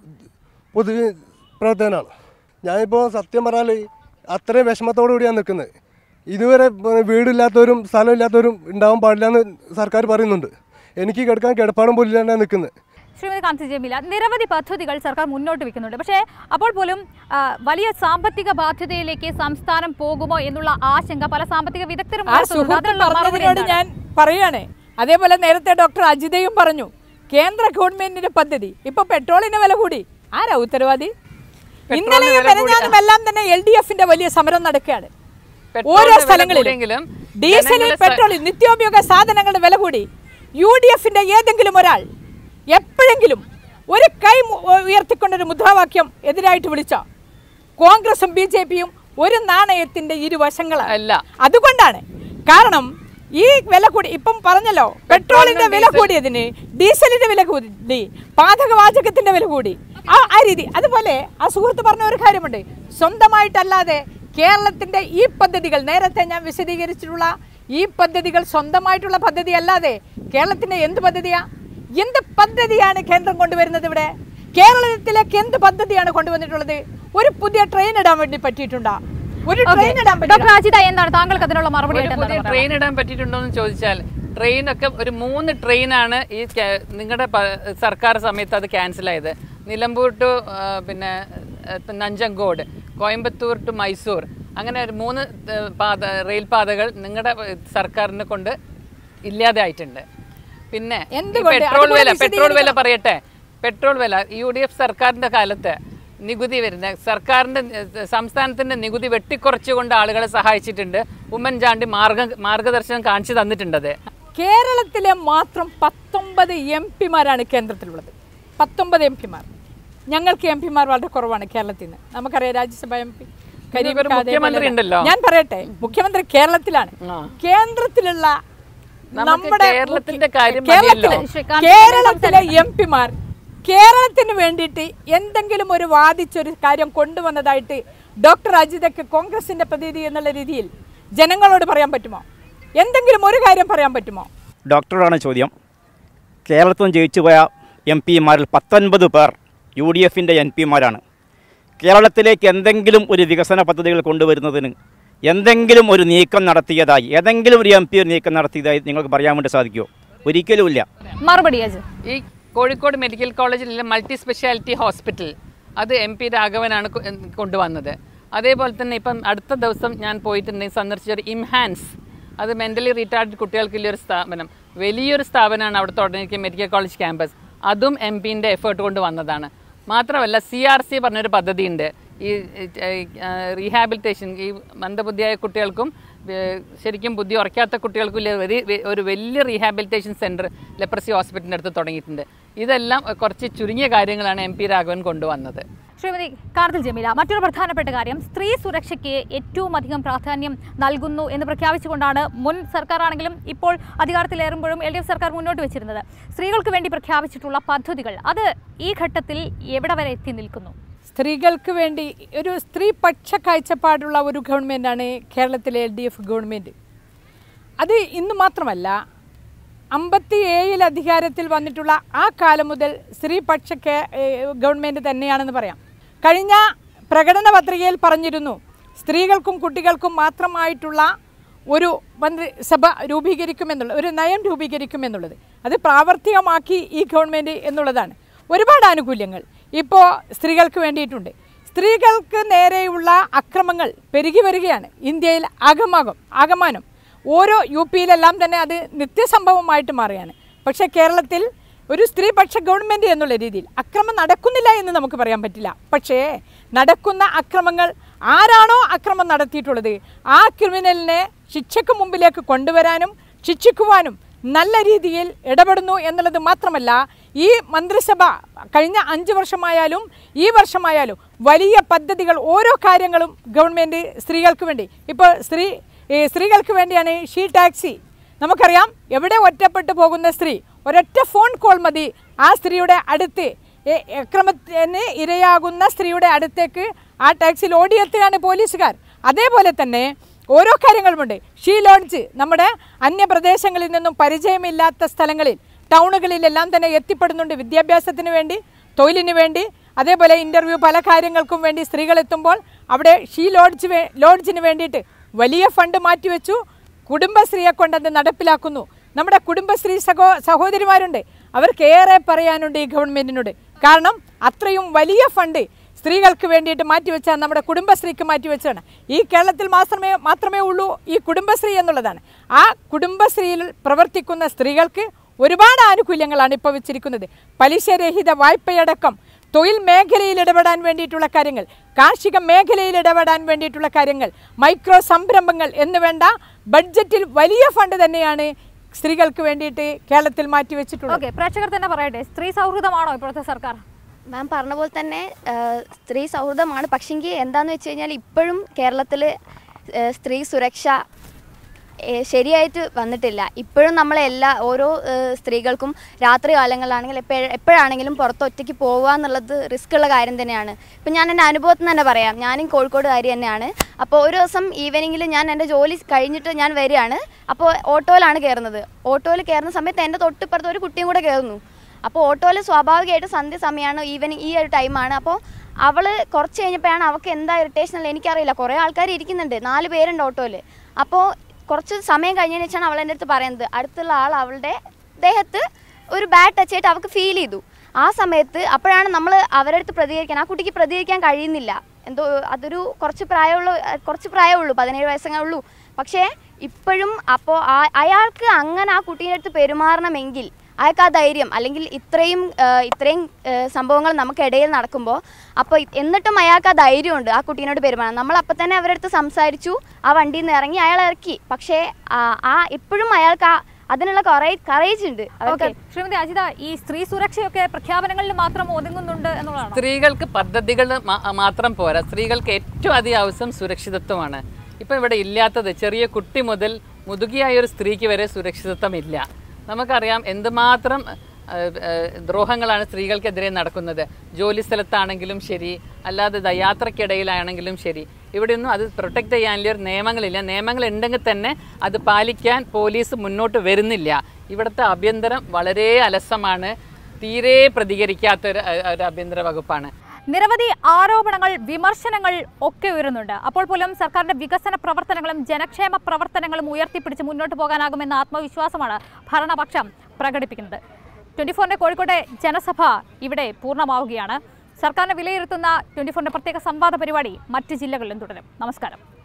പൊതു പ്രവർത്തകനാണ് ഞാനിപ്പോൾ സത്യം പറഞ്ഞാൽ അത്രയും വിഷമത്തോടു കൂടിയാണ് നിൽക്കുന്നത് ഇതുവരെ ഏർ വീടില്ലാത്തവരും സ്ഥലമില്ലാത്തവരും ഉണ്ടാവാൻ പാടില്ല എന്ന് സർക്കാർ പറയുന്നുണ്ട് എനിക്ക് കിടക്കാൻ കിടപ്പാടും പോലും ഇല്ലാണ്ടാണ് നിൽക്കുന്നത് ശ്രീമതി കാന്തി ജമീല നിരവധി പദ്ധതികൾ സർക്കാർ മുന്നോട്ട് വെക്കുന്നുണ്ട് പക്ഷേ അപ്പോൾ പോലും ആ, വലിയ സാമ്പത്തിക ബാധ്യതയിലേക്ക് സംസ്ഥാനം പോകുമോ എന്നുള്ള ആശങ്ക പല സാമ്പത്തിക വിദഗ്ധരും ആ ഉയർത്തുന്നുണ്ട്. സുഹൃത്ത് അതിനുള്ള മറുപടി പറഞ്ഞതിനോട് എന്താണ്? ഞാൻ പറയാണ് അതേപോലെ നേരത്തെ ഡോക്ടർ അജിതയും പറഞ്ഞു കേന്ദ്ര ഗവൺമെന്റിന്റെ പദ്ധതി ഇപ്പൊ പെട്രോളിന് വില കൂടി ആരാ ഉത്തരവാദി ഇന്നലെയും മെനഞ്ഞാനും എല്ലാം തന്നെ എൽ ഡി എഫിന്റെ വലിയ സമരം നടക്കുകയാണ് പെട്രോളിന് ഓരോ വില സ്ഥലങ്ങളിലും കൂടിയെങ്കിലും ഡീസലിൽ ജനങ്ങളെ സ- പെട്രോളിൽ നിത്യോപയോഗ സാധനങ്ങളുടെ വില കൂടി യു ഡി എഫിന്റെ ഏതെങ്കിലും ഒരാൾ എപ്പോഴെങ്കിലും ഒരു കൈ മു- ഉയർത്തിക്കൊണ്ടൊരു മുദ്രാവാക്യം എതിരായിട്ട് വിളിച്ച കോൺഗ്രസും ബി ജെ പിയും ഒരു നാണയത്തിന്റെ ഇരുവശങ്ങളാണ് അല്ല. അതുകൊണ്ടാണ് കാരണം ഈ വില കൂടി ഇപ്പം പറഞ്ഞല്ലോ പെട്രോളിന്റെ വില കൂടിയതിന് ഡീസലിന്റെ വില കൂടി പാചകവാചകത്തിന്റെ വില കൂടി ആ ആ രീതി അതുപോലെ ആ സുഹൃത്ത് പറഞ്ഞ ഒരു കാര്യമുണ്ട് സ്വന്തമായിട്ടല്ലാതെ കേരളത്തിന്റെ ഈ പദ്ധതികൾ നേരത്തെ ഞാൻ വിശദീകരിച്ചിട്ടുള്ള ഈ പദ്ധതികൾ സ്വന്തമായിട്ടുള്ള പദ്ധതി അല്ലാതെ കേരളത്തിന്റെ എന്ത് പദ്ധതിയാ എന്ത് പദ്ധതിയാണ് കേന്ദ്രം കൊണ്ടുവരുന്നത് ഇവിടെ കേരളത്തിലേക്ക് എന്ത് പദ്ധതിയാണ് കൊണ്ടുവന്നിട്ടുള്ളത് ഒരു പുതിയ ട്രെയിൻ ഇടാൻ വേണ്ടി പറ്റിയിട്ടുണ്ടോ ഒരു ഓക്കേ. ട്രെയിൻ ഇടാൻ ഡോക്ടർ പറ്റില്ല അജിത എന്താണ് താങ്കൾക്ക് അതിനുള്ള മറുപടി ഒരു ആയിട്ട് പുതിയ എന്താണ് പറയാനുള്ളത്? ട്രെയിൻ ഇടാൻ പറ്റിയിട്ടുണ്ടോ എന്ന് ചോദിച്ചാൽ ട്രെയിനൊക്കെ ഒരു മൂന്ന് ട്രെയിനാണ് ഈ ക്യാ- നിങ്ങളുടെ പ- സർക്കാർ സമയത്ത് അത് ക്യാൻസൽ ആയത് നിലമ്പൂർ ടു ആ, പിന്നെ ആ, നഞ്ചങ്കോട് കോയമ്പത്തൂർ ടു മൈസൂർ അങ്ങനെ ഒരു മൂന്ന് ആ, പാത റെയിൽ പാതകൾ നിങ്ങളുടെ സർക്കാരിനെ കൊണ്ട് ഇല്ലാതെ ആയിട്ടുണ്ട് പിന്നെ ഈ എന്തുകൊണ്ട്? പെട്രോൾ അതുകൂടെ വില പെട്രോൾ വില വിശദീകരിക്കണം. പറയട്ടെ പെട്രോൾ വില യു ഡി എഫ് സർക്കാരിന്റെ കാലത്ത് നികുതി വരുന്ന സർക്കാരിന്റെ ഏഹ്, സംസ്ഥാനത്തിന്റെ നികുതി വെട്ടിക്കുറച്ചുകൊണ്ട് ആളുകളെ സഹായിച്ചിട്ടുണ്ട് ഉമ്മൻചാണ്ടി മാർഗ മാർഗദർശനം കാണിച്ചു തന്നിട്ടുണ്ടത് കേരളത്തിലെ മാത്രം പത്തൊമ്പത് എം പിമാരാണ് കേന്ദ്രത്തിലുള്ളത് പത്തൊമ്പത് എം പിമാർ ഞങ്ങൾക്ക് എം പിമാർ വളരെ കുറവാണ് കേരളത്തിൽ നിന്ന് നമുക്കറിയാം രാജ്യസഭ എം പി നിങ്ങൾക്കൊരു മുഖ്യമന്ത്രി ഉണ്ടല്ലോ. ഞാൻ പറയട്ടെ മുഖ്യമന്ത്രി കേരളത്തിലാണ് കേന്ദ്രത്തിലുള്ള നമുക്ക് നമ്മുടെ കേരളത്തിന്റെ മുഖ്യ- കാര്യം കേരളത്തിലെ മതിയല്ലോ. ശ്രീകാന്ത് കേരളത്തിലെ എം പിമാർ കേരളത്തിന് വേണ്ടിയിട്ട് എന്തെങ്കിലും ഒരു വാദിച്ചൊരു കാര്യം കൊണ്ടുവന്നതായിട്ട് ഡോക്ടർ അജിതയ്ക്ക് കോൺഗ്രസിന്റെ പ്രതിനിധി എന്നുള്ള രീതിയിൽ ജനങ്ങളോട് പറയാൻ പറ്റുമോ എന്തെങ്കിലും ഒരു കാര്യം പറയാൻ പറ്റുമോ ഡോക്ടറോടാണ് ചോദ്യം കേരളത്തിൽ നിന്ന് ജയിച്ചുപോയ എം പിമാരിൽ പത്തൊൻപത് പേർ യു ഡി എഫിൻ്റെ എം പിമാരാണ് കേരളത്തിലേക്ക് എന്തെങ്കിലും ഒരു വികസന പദ്ധതികൾ കൊണ്ടുവരുന്നതിന് എന്തെങ്കിലും ഒരു നീക്കം നടത്തിയതായി ഏതെങ്കിലും ഒരു എം പി ഒരു നീക്കം നടത്തിയതായി നിങ്ങൾക്ക് പറയാൻ വേണ്ടി സാധിക്കുമോ ഒരിക്കലുമില്ല മറുപടി അജു ഈ കോഴിക്കോട് മെഡിക്കൽ കോളേജിലെ മൾട്ടി സ്പെഷ്യാലിറ്റി ഹോസ്പിറ്റൽ അത് എം പി രാഘവനാണ് കൊ- കൊണ്ടുവന്നത് അതേപോലെ തന്നെ ഇപ്പം അടുത്ത ദിവസം ഞാൻ പോയിട്ടുണ്ടെങ്കിൽ സന്ദർശിച്ചൊരു ഇംഹാൻസ് അത് മെൻ്റലി റീറ്റാർഡ് കുട്ടികൾക്കുള്ള ഒരു സ്ഥാപനം വലിയൊരു സ്ഥാപനമാണ് അവിടെ തുടങ്ങിയിരിക്കുന്ന മെഡിക്കൽ കോളേജ് ക്യാമ്പസ് അതും എം പിൻ്റെ എഫേർട്ട് കൊണ്ട് വന്നതാണ് മാത്രമല്ല സി ആർ സി പറഞ്ഞൊരു പദ്ധതിയുണ്ട് ഈ റീഹാബിലിറ്റേഷൻ ഈ മന്ദബുദ്ധിയായ കുട്ടികൾക്കും ഏഹ്, ശരിക്കും ബുദ്ധി ഉറക്കാത്ത കുട്ടികൾക്കും ഇല്ല ഒരു വെ- ഒരു വലിയ റീഹാബിലിറ്റേഷൻ സെൻറ്റർ ലെപ്രസി ഹോസ്പിറ്റലിൻ്റെ അടുത്ത് തുടങ്ങിയിട്ടുണ്ട് ഇതെല്ലാം കുറച്ച് ചുരുങ്ങിയ കാര്യങ്ങളാണ് എം പി രാഘവൻ കൊണ്ടുവന്നത് ശ്രീമതി കാർത്തിൽ ജമീല മറ്റൊരു പ്രധാനപ്പെട്ട കാര്യം സ്ത്രീ സുരക്ഷയ്ക്ക് ഏറ്റവും അധികം പ്രാധാന്യം നൽകുന്നു എന്ന് പ്രഖ്യാപിച്ചുകൊണ്ടാണ് മുൻ സർക്കാർ ആണെങ്കിലും ഇപ്പോൾ അധികാരത്തിലേറുമ്പോഴും എൽ ഡി എഫ് സർക്കാർ മുന്നോട്ട് വെച്ചിരുന്നത് സ്ത്രീകൾക്ക് വേണ്ടി പ്രഖ്യാപിച്ചിട്ടുള്ള പദ്ധതികൾ അത് ഈ ഘട്ടത്തിൽ എവിടെ വരെ എത്തി നിൽക്കുന്നു സ്ത്രീകൾക്ക് വേണ്ടി ഒരു സ്ത്രീപക്ഷ കാഴ്ചപ്പാടുള്ള ഒരു ഗവൺമെൻറ്റാണ് കേരളത്തിലെ എൽ ഡി എഫ് ഗവൺമെൻറ് അത് ഇന്ന് മാത്രമല്ല അമ്പത്തി ഏഴിൽ അധികാരത്തിൽ വന്നിട്ടുള്ള ആ കാലം മുതൽ സ്ത്രീപക്ഷ കേ- ഏഹ് ഗവൺമെൻറ് തന്നെയാണെന്ന് പറയാം കഴിഞ്ഞ പ്രകടന പത്രികയിൽ പറഞ്ഞിരുന്നു സ്ത്രീകൾക്കും കുട്ടികൾക്കും മാത്രമായിട്ടുള്ള ഒരു മന്ത്രിസഭ രൂപീകരിക്കുമെന്നുള്ള ഒരു നയം രൂപീകരിക്കുമെന്നുള്ളത് അത് പ്രാവർത്തികമാക്കി ഈ ഗവൺമെൻറ് എന്നുള്ളതാണ് ഒരുപാട് ആനുകൂല്യങ്ങൾ ഇപ്പോൾ സ്ത്രീകൾക്ക് വേണ്ടിയിട്ടുണ്ട് സ്ത്രീകൾക്ക് നേരെയുള്ള അക്രമങ്ങൾ പെരുകി വരികയാണ് ഇന്ത്യയിൽ ആകമാകം ആകമാനം ഓരോ യു പിയിലെല്ലാം തന്നെ അത് നിത്യസംഭവമായിട്ട് മാറുകയാണ് പക്ഷേ കേരളത്തിൽ ഒരു സ്ത്രീപക്ഷ ഗവൺമെൻറ് എന്നുള്ള രീതിയിൽ അക്രമം നടക്കുന്നില്ല എന്ന് നമുക്ക് പറയാൻ പറ്റില്ല പക്ഷേ നടക്കുന്ന അക്രമങ്ങൾ ആരാണോ അക്രമം നടത്തിയിട്ടുള്ളത് ആ ക്രിമിനലിനെ ശിക്ഷയ്ക്ക് മുമ്പിലേക്ക് കൊണ്ടുവരാനും ശിക്ഷിക്കുവാനും നല്ല രീതിയിൽ ഇടപെടുന്നു എന്നുള്ളത് മാത്രമല്ല ഈ മന്ത്രിസഭ കഴിഞ്ഞ അഞ്ച് വർഷമായാലും ഈ വർഷമായാലും വലിയ പദ്ധതികൾ ഓരോ കാര്യങ്ങളും ഗവൺമെൻറ് സ്ത്രീകൾക്ക് വേണ്ടി ഇപ്പോൾ സ്ത്രീ ഈ സ്ത്രീകൾക്ക് വേണ്ടിയാണ് ഷീ ടാക്സി നമുക്കറിയാം എവിടെ ഒറ്റപ്പെട്ടു പോകുന്ന സ്ത്രീ ഒരൊറ്റ ഫോൺ കോൾ മതി ആ സ്ത്രീയുടെ അടുത്ത് എ- അക്രമത്തിന് ഇരയാകുന്ന സ്ത്രീയുടെ അടുത്തേക്ക് ആ ടാക്സിയിൽ ഓടിയെത്തുകയാണ് പോലീസുകാർ അതേപോലെ തന്നെ ഓരോ കാര്യങ്ങളുമുണ്ട് ഷീ ലോഡ്ജ് നമ്മുടെ അന്യപ്രദേശങ്ങളിൽ നിന്നും പരിചയമില്ലാത്ത സ്ഥലങ്ങളിൽ ടൗണുകളിലെല്ലാം തന്നെ എത്തിപ്പെടുന്നുണ്ട് വിദ്യാഭ്യാസത്തിന് വേണ്ടി തൊഴിലിന് വേണ്ടി അതേപോലെ ഇൻ്റർവ്യൂ പല കാര്യങ്ങൾക്കും വേണ്ടി സ്ത്രീകൾ എത്തുമ്പോൾ അവിടെ ഷീ ലോഡ്ജ് വേ ലോഡ്ജിന് വേണ്ടിയിട്ട് വലിയ ഫണ്ട് മാറ്റിവെച്ചു കുടുംബശ്രീയെ കൊണ്ടത് നടപ്പിലാക്കുന്നു നമ്മുടെ കുടുംബശ്രീ സഹോ സഹോദരിമാരുണ്ട് അവർക്ക് ഏറെ പറയാനുണ്ട് ഈ ഗവൺമെൻറ്റിനോട് കാരണം അത്രയും വലിയ ഫണ്ട് സ്ത്രീകൾക്ക് വേണ്ടിയിട്ട് മാറ്റിവെച്ച നമ്മുടെ കുടുംബശ്രീക്ക് മാറ്റിവെച്ചാണ് ഈ കേരളത്തിൽ മാത്രമേ മാത്രമേ ഉള്ളൂ ഈ കുടുംബശ്രീ എന്നുള്ളതാണ് ആ കുടുംബശ്രീയിൽ പ്രവർത്തിക്കുന്ന സ്ത്രീകൾക്ക് ഒരുപാട് ആനുകൂല്യങ്ങളാണ് ഇപ്പോൾ വെച്ചിരിക്കുന്നത് പലിശരഹിത വായ്പയടക്കം തൊഴിൽ മേഖലയിൽ ഇടപെടാൻ വേണ്ടിയിട്ടുള്ള കാര്യങ്ങൾ കാർഷിക മേഖലയിൽ ഇടപെടാൻ വേണ്ടിയിട്ടുള്ള കാര്യങ്ങൾ മൈക്രോ സംരംഭങ്ങൾ എന്ന് വേണ്ട ബഡ്ജറ്റിൽ വലിയ ഫണ്ട് തന്നെയാണ് സ്ത്രീകൾക്ക് വേണ്ടിയിട്ട് കേരളത്തിൽ മാറ്റിവെച്ചിട്ടുള്ളത് ഓക്കെ പ്രേക്ഷകർ തന്നെ പറയട്ടെ സ്ത്രീ സൗഹൃദമാണോ ഇപ്പോഴത്തെ സർക്കാർ മാം പറഞ്ഞ പോലെ തന്നെ ആ, സ്ത്രീ സൗഹൃദമാണ് പക്ഷെങ്കിൽ എന്താണെന്ന് വെച്ച് കഴിഞ്ഞാൽ ഇപ്പോഴും കേരളത്തിൽ സ്ത്രീ സുരക്ഷ ഏ, ശരിയായിട്ട് വന്നിട്ടില്ല ഇപ്പോഴും നമ്മളെ എല്ലാ ഓരോ ഏ, സ്ത്രീകൾക്കും രാത്രി കാലങ്ങളിലാണെങ്കിൽ എപ്പോഴ എപ്പോഴാണെങ്കിലും പുറത്ത് ഒറ്റയ്ക്ക് പോകുക എന്നുള്ളത് റിസ്ക് ഉള്ള കാര്യം തന്നെയാണ് ഇപ്പം ഞാൻ എൻ്റെ അനുഭവത്തിൽ നിന്ന് തന്നെ പറയാം ഞാനും കോഴിക്കോടുകാരി തന്നെയാണ് അപ്പോൾ ഒരു ദിവസം ഈവനിങ്ങിൽ ഞാൻ എൻ്റെ ജോലി കഴിഞ്ഞിട്ട് ഞാൻ വരികയാണ് അപ്പോൾ ഓട്ടോയിലാണ് കയറുന്നത് ഓട്ടോയിൽ കയറുന്ന സമയത്ത് എൻ്റെ തൊട്ടിപ്പുറത്ത് ഒരു കുട്ടിയും കൂടെ കയറുന്നു അപ്പോൾ ഓട്ടോയിൽ സ്വാഭാവികമായിട്ട് സന്ധ്യ സമയമാണ് ഈവനിങ് ഈ ഒരു ടൈമാണ് അപ്പോൾ അവൾ കുറച്ച് കഴിഞ്ഞപ്പോഴാണ് അവൾക്ക് എന്താ ഇറിറ്റേഷൻ ഉള്ളത് എനിക്കറിയില്ല കുറേ ആൾക്കാർ ഇരിക്കുന്നുണ്ട് നാല് പേരുണ്ട് ഓട്ടോയിൽ അപ്പോൾ കുറച്ച് സമയം കഴിഞ്ഞതിന് വെച്ചാണ് അവൾ എൻ്റെ അടുത്ത് പറയുന്നത് അടുത്തുള്ള ആൾ അവളുടെ ദേഹത്ത് ഒരു ബാഡ് ടച്ച് ആയിട്ട് അവൾക്ക് ഫീൽ ചെയ്തു ആ സമയത്ത് അപ്പോഴാണ് നമ്മൾ അവരുടെ അടുത്ത് പ്രതികരിക്കാൻ ആ കുട്ടിക്ക് പ്രതികരിക്കാൻ കഴിയുന്നില്ല എന്തോ അതൊരു കുറച്ച് പ്രായമുള്ള കുറച്ച് പ്രായമുള്ളൂ പതിനേഴ് വയസ്സേ ഉള്ളൂ പക്ഷേ ഇപ്പോഴും അപ്പോൾ അയാൾക്ക് അങ്ങനെ ആ കുട്ടീൻ്റെ അടുത്ത് പെരുമാറണമെങ്കിൽ അയാൾക്ക് ആ ധൈര്യം അല്ലെങ്കിൽ ഇത്രയും ആ, ഇത്രയും ആ, സംഭവങ്ങൾ നമുക്കിടയിൽ നടക്കുമ്പോൾ അപ്പോൾ എന്നിട്ടും അയാൾക്ക് ആ ധൈര്യമുണ്ട് ആ കുട്ടീനോട് പെരുമാറാൻ നമ്മൾ അപ്പം തന്നെ അവരുടെ അടുത്ത് സംസാരിച്ചു ആ വണ്ടിയിൽ നിന്ന് ഇറങ്ങി അയാൾ ഇറക്കി പക്ഷേ ആ, ആ ഇപ്പോഴും അയാൾക്ക് ആ അതിനുള്ള കറേജ് ഉണ്ട് അവർക്ക് ഓക്കെ ശ്രീമതി അജിത ഈ സ്ത്രീ സുരക്ഷയൊക്കെ പ്രഖ്യാപനങ്ങളിൽ മാത്രം ഒതുങ്ങുന്നുണ്ട് എന്നുള്ളതാണ് സ്ത്രീകൾക്ക് പദ്ധതികൾ മാ- മാത്രം പോരാ സ്ത്രീകൾക്ക് ഏറ്റവും അധികം ആവശ്യം സുരക്ഷിതത്വമാണ് ഇപ്പം ഇവിടെ ഇല്ലാത്തത് ചെറിയ കുട്ടി മുതൽ മുതുകിയായ ഒരു സ്ത്രീക്ക് വരെ സുരക്ഷിതത്വം ഇല്ല നമുക്കറിയാം എന്തുമാത്രം ആ, ആ, ദ്രോഹങ്ങളാണ് സ്ത്രീകൾക്കെതിരെ നടക്കുന്നത് ജോലി സ്ഥലത്താണെങ്കിലും ശരി അല്ലാതെ ദ- യാത്രക്കിടയിലാണെങ്കിലും ശരി ഇവിടെയൊന്നും അത് പ്രൊട്ടക്ട് ചെയ്യാനുള്ള ഒരു നിയമങ്ങളില്ല നിയമങ്ങൾ ഉണ്ടെങ്കിൽ തന്നെ അത് പാലിക്കാൻ പോലീസ് മുന്നോട്ട് വരുന്നില്ല ഇവിടുത്തെ ആഭ്യന്തരം വളരെ അലസമാണ് തീരെ പ്രതികരിക്കാത്ത ഒരു ഒരു ആഭ്യന്തര വകുപ്പാണ് നിരവധി ആരോപണങ്ങൾ വിമർശനങ്ങൾ ഒക്കെ ഉയരുന്നുണ്ട് അപ്പോൾ പോലും സർക്കാരിന്റെ വികസന പ്രവർത്തനങ്ങളും ജനക്ഷേമ പ്രവർത്തനങ്ങളും ഉയർത്തിപ്പിടിച്ച് മുന്നോട്ട് പോകാനാകുമെന്ന ആത്മവിശ്വാസമാണ് ഭരണപക്ഷം പ്രകടിപ്പിക്കുന്നത് ട്വൻറ്റി ഫോറിൻ്റെ കോഴിക്കോട്ടെ ജനസഭ ഇവിടെ പൂർണ്ണമാവുകയാണ് സർക്കാരിനെ വിലയിരുത്തുന്ന ട്വൻറ്റി ഫോറിൻ്റെ പ്രത്യേക സംവാദ പരിപാടി മറ്റ് ജില്ലകളിലും തുടരും നമസ്കാരം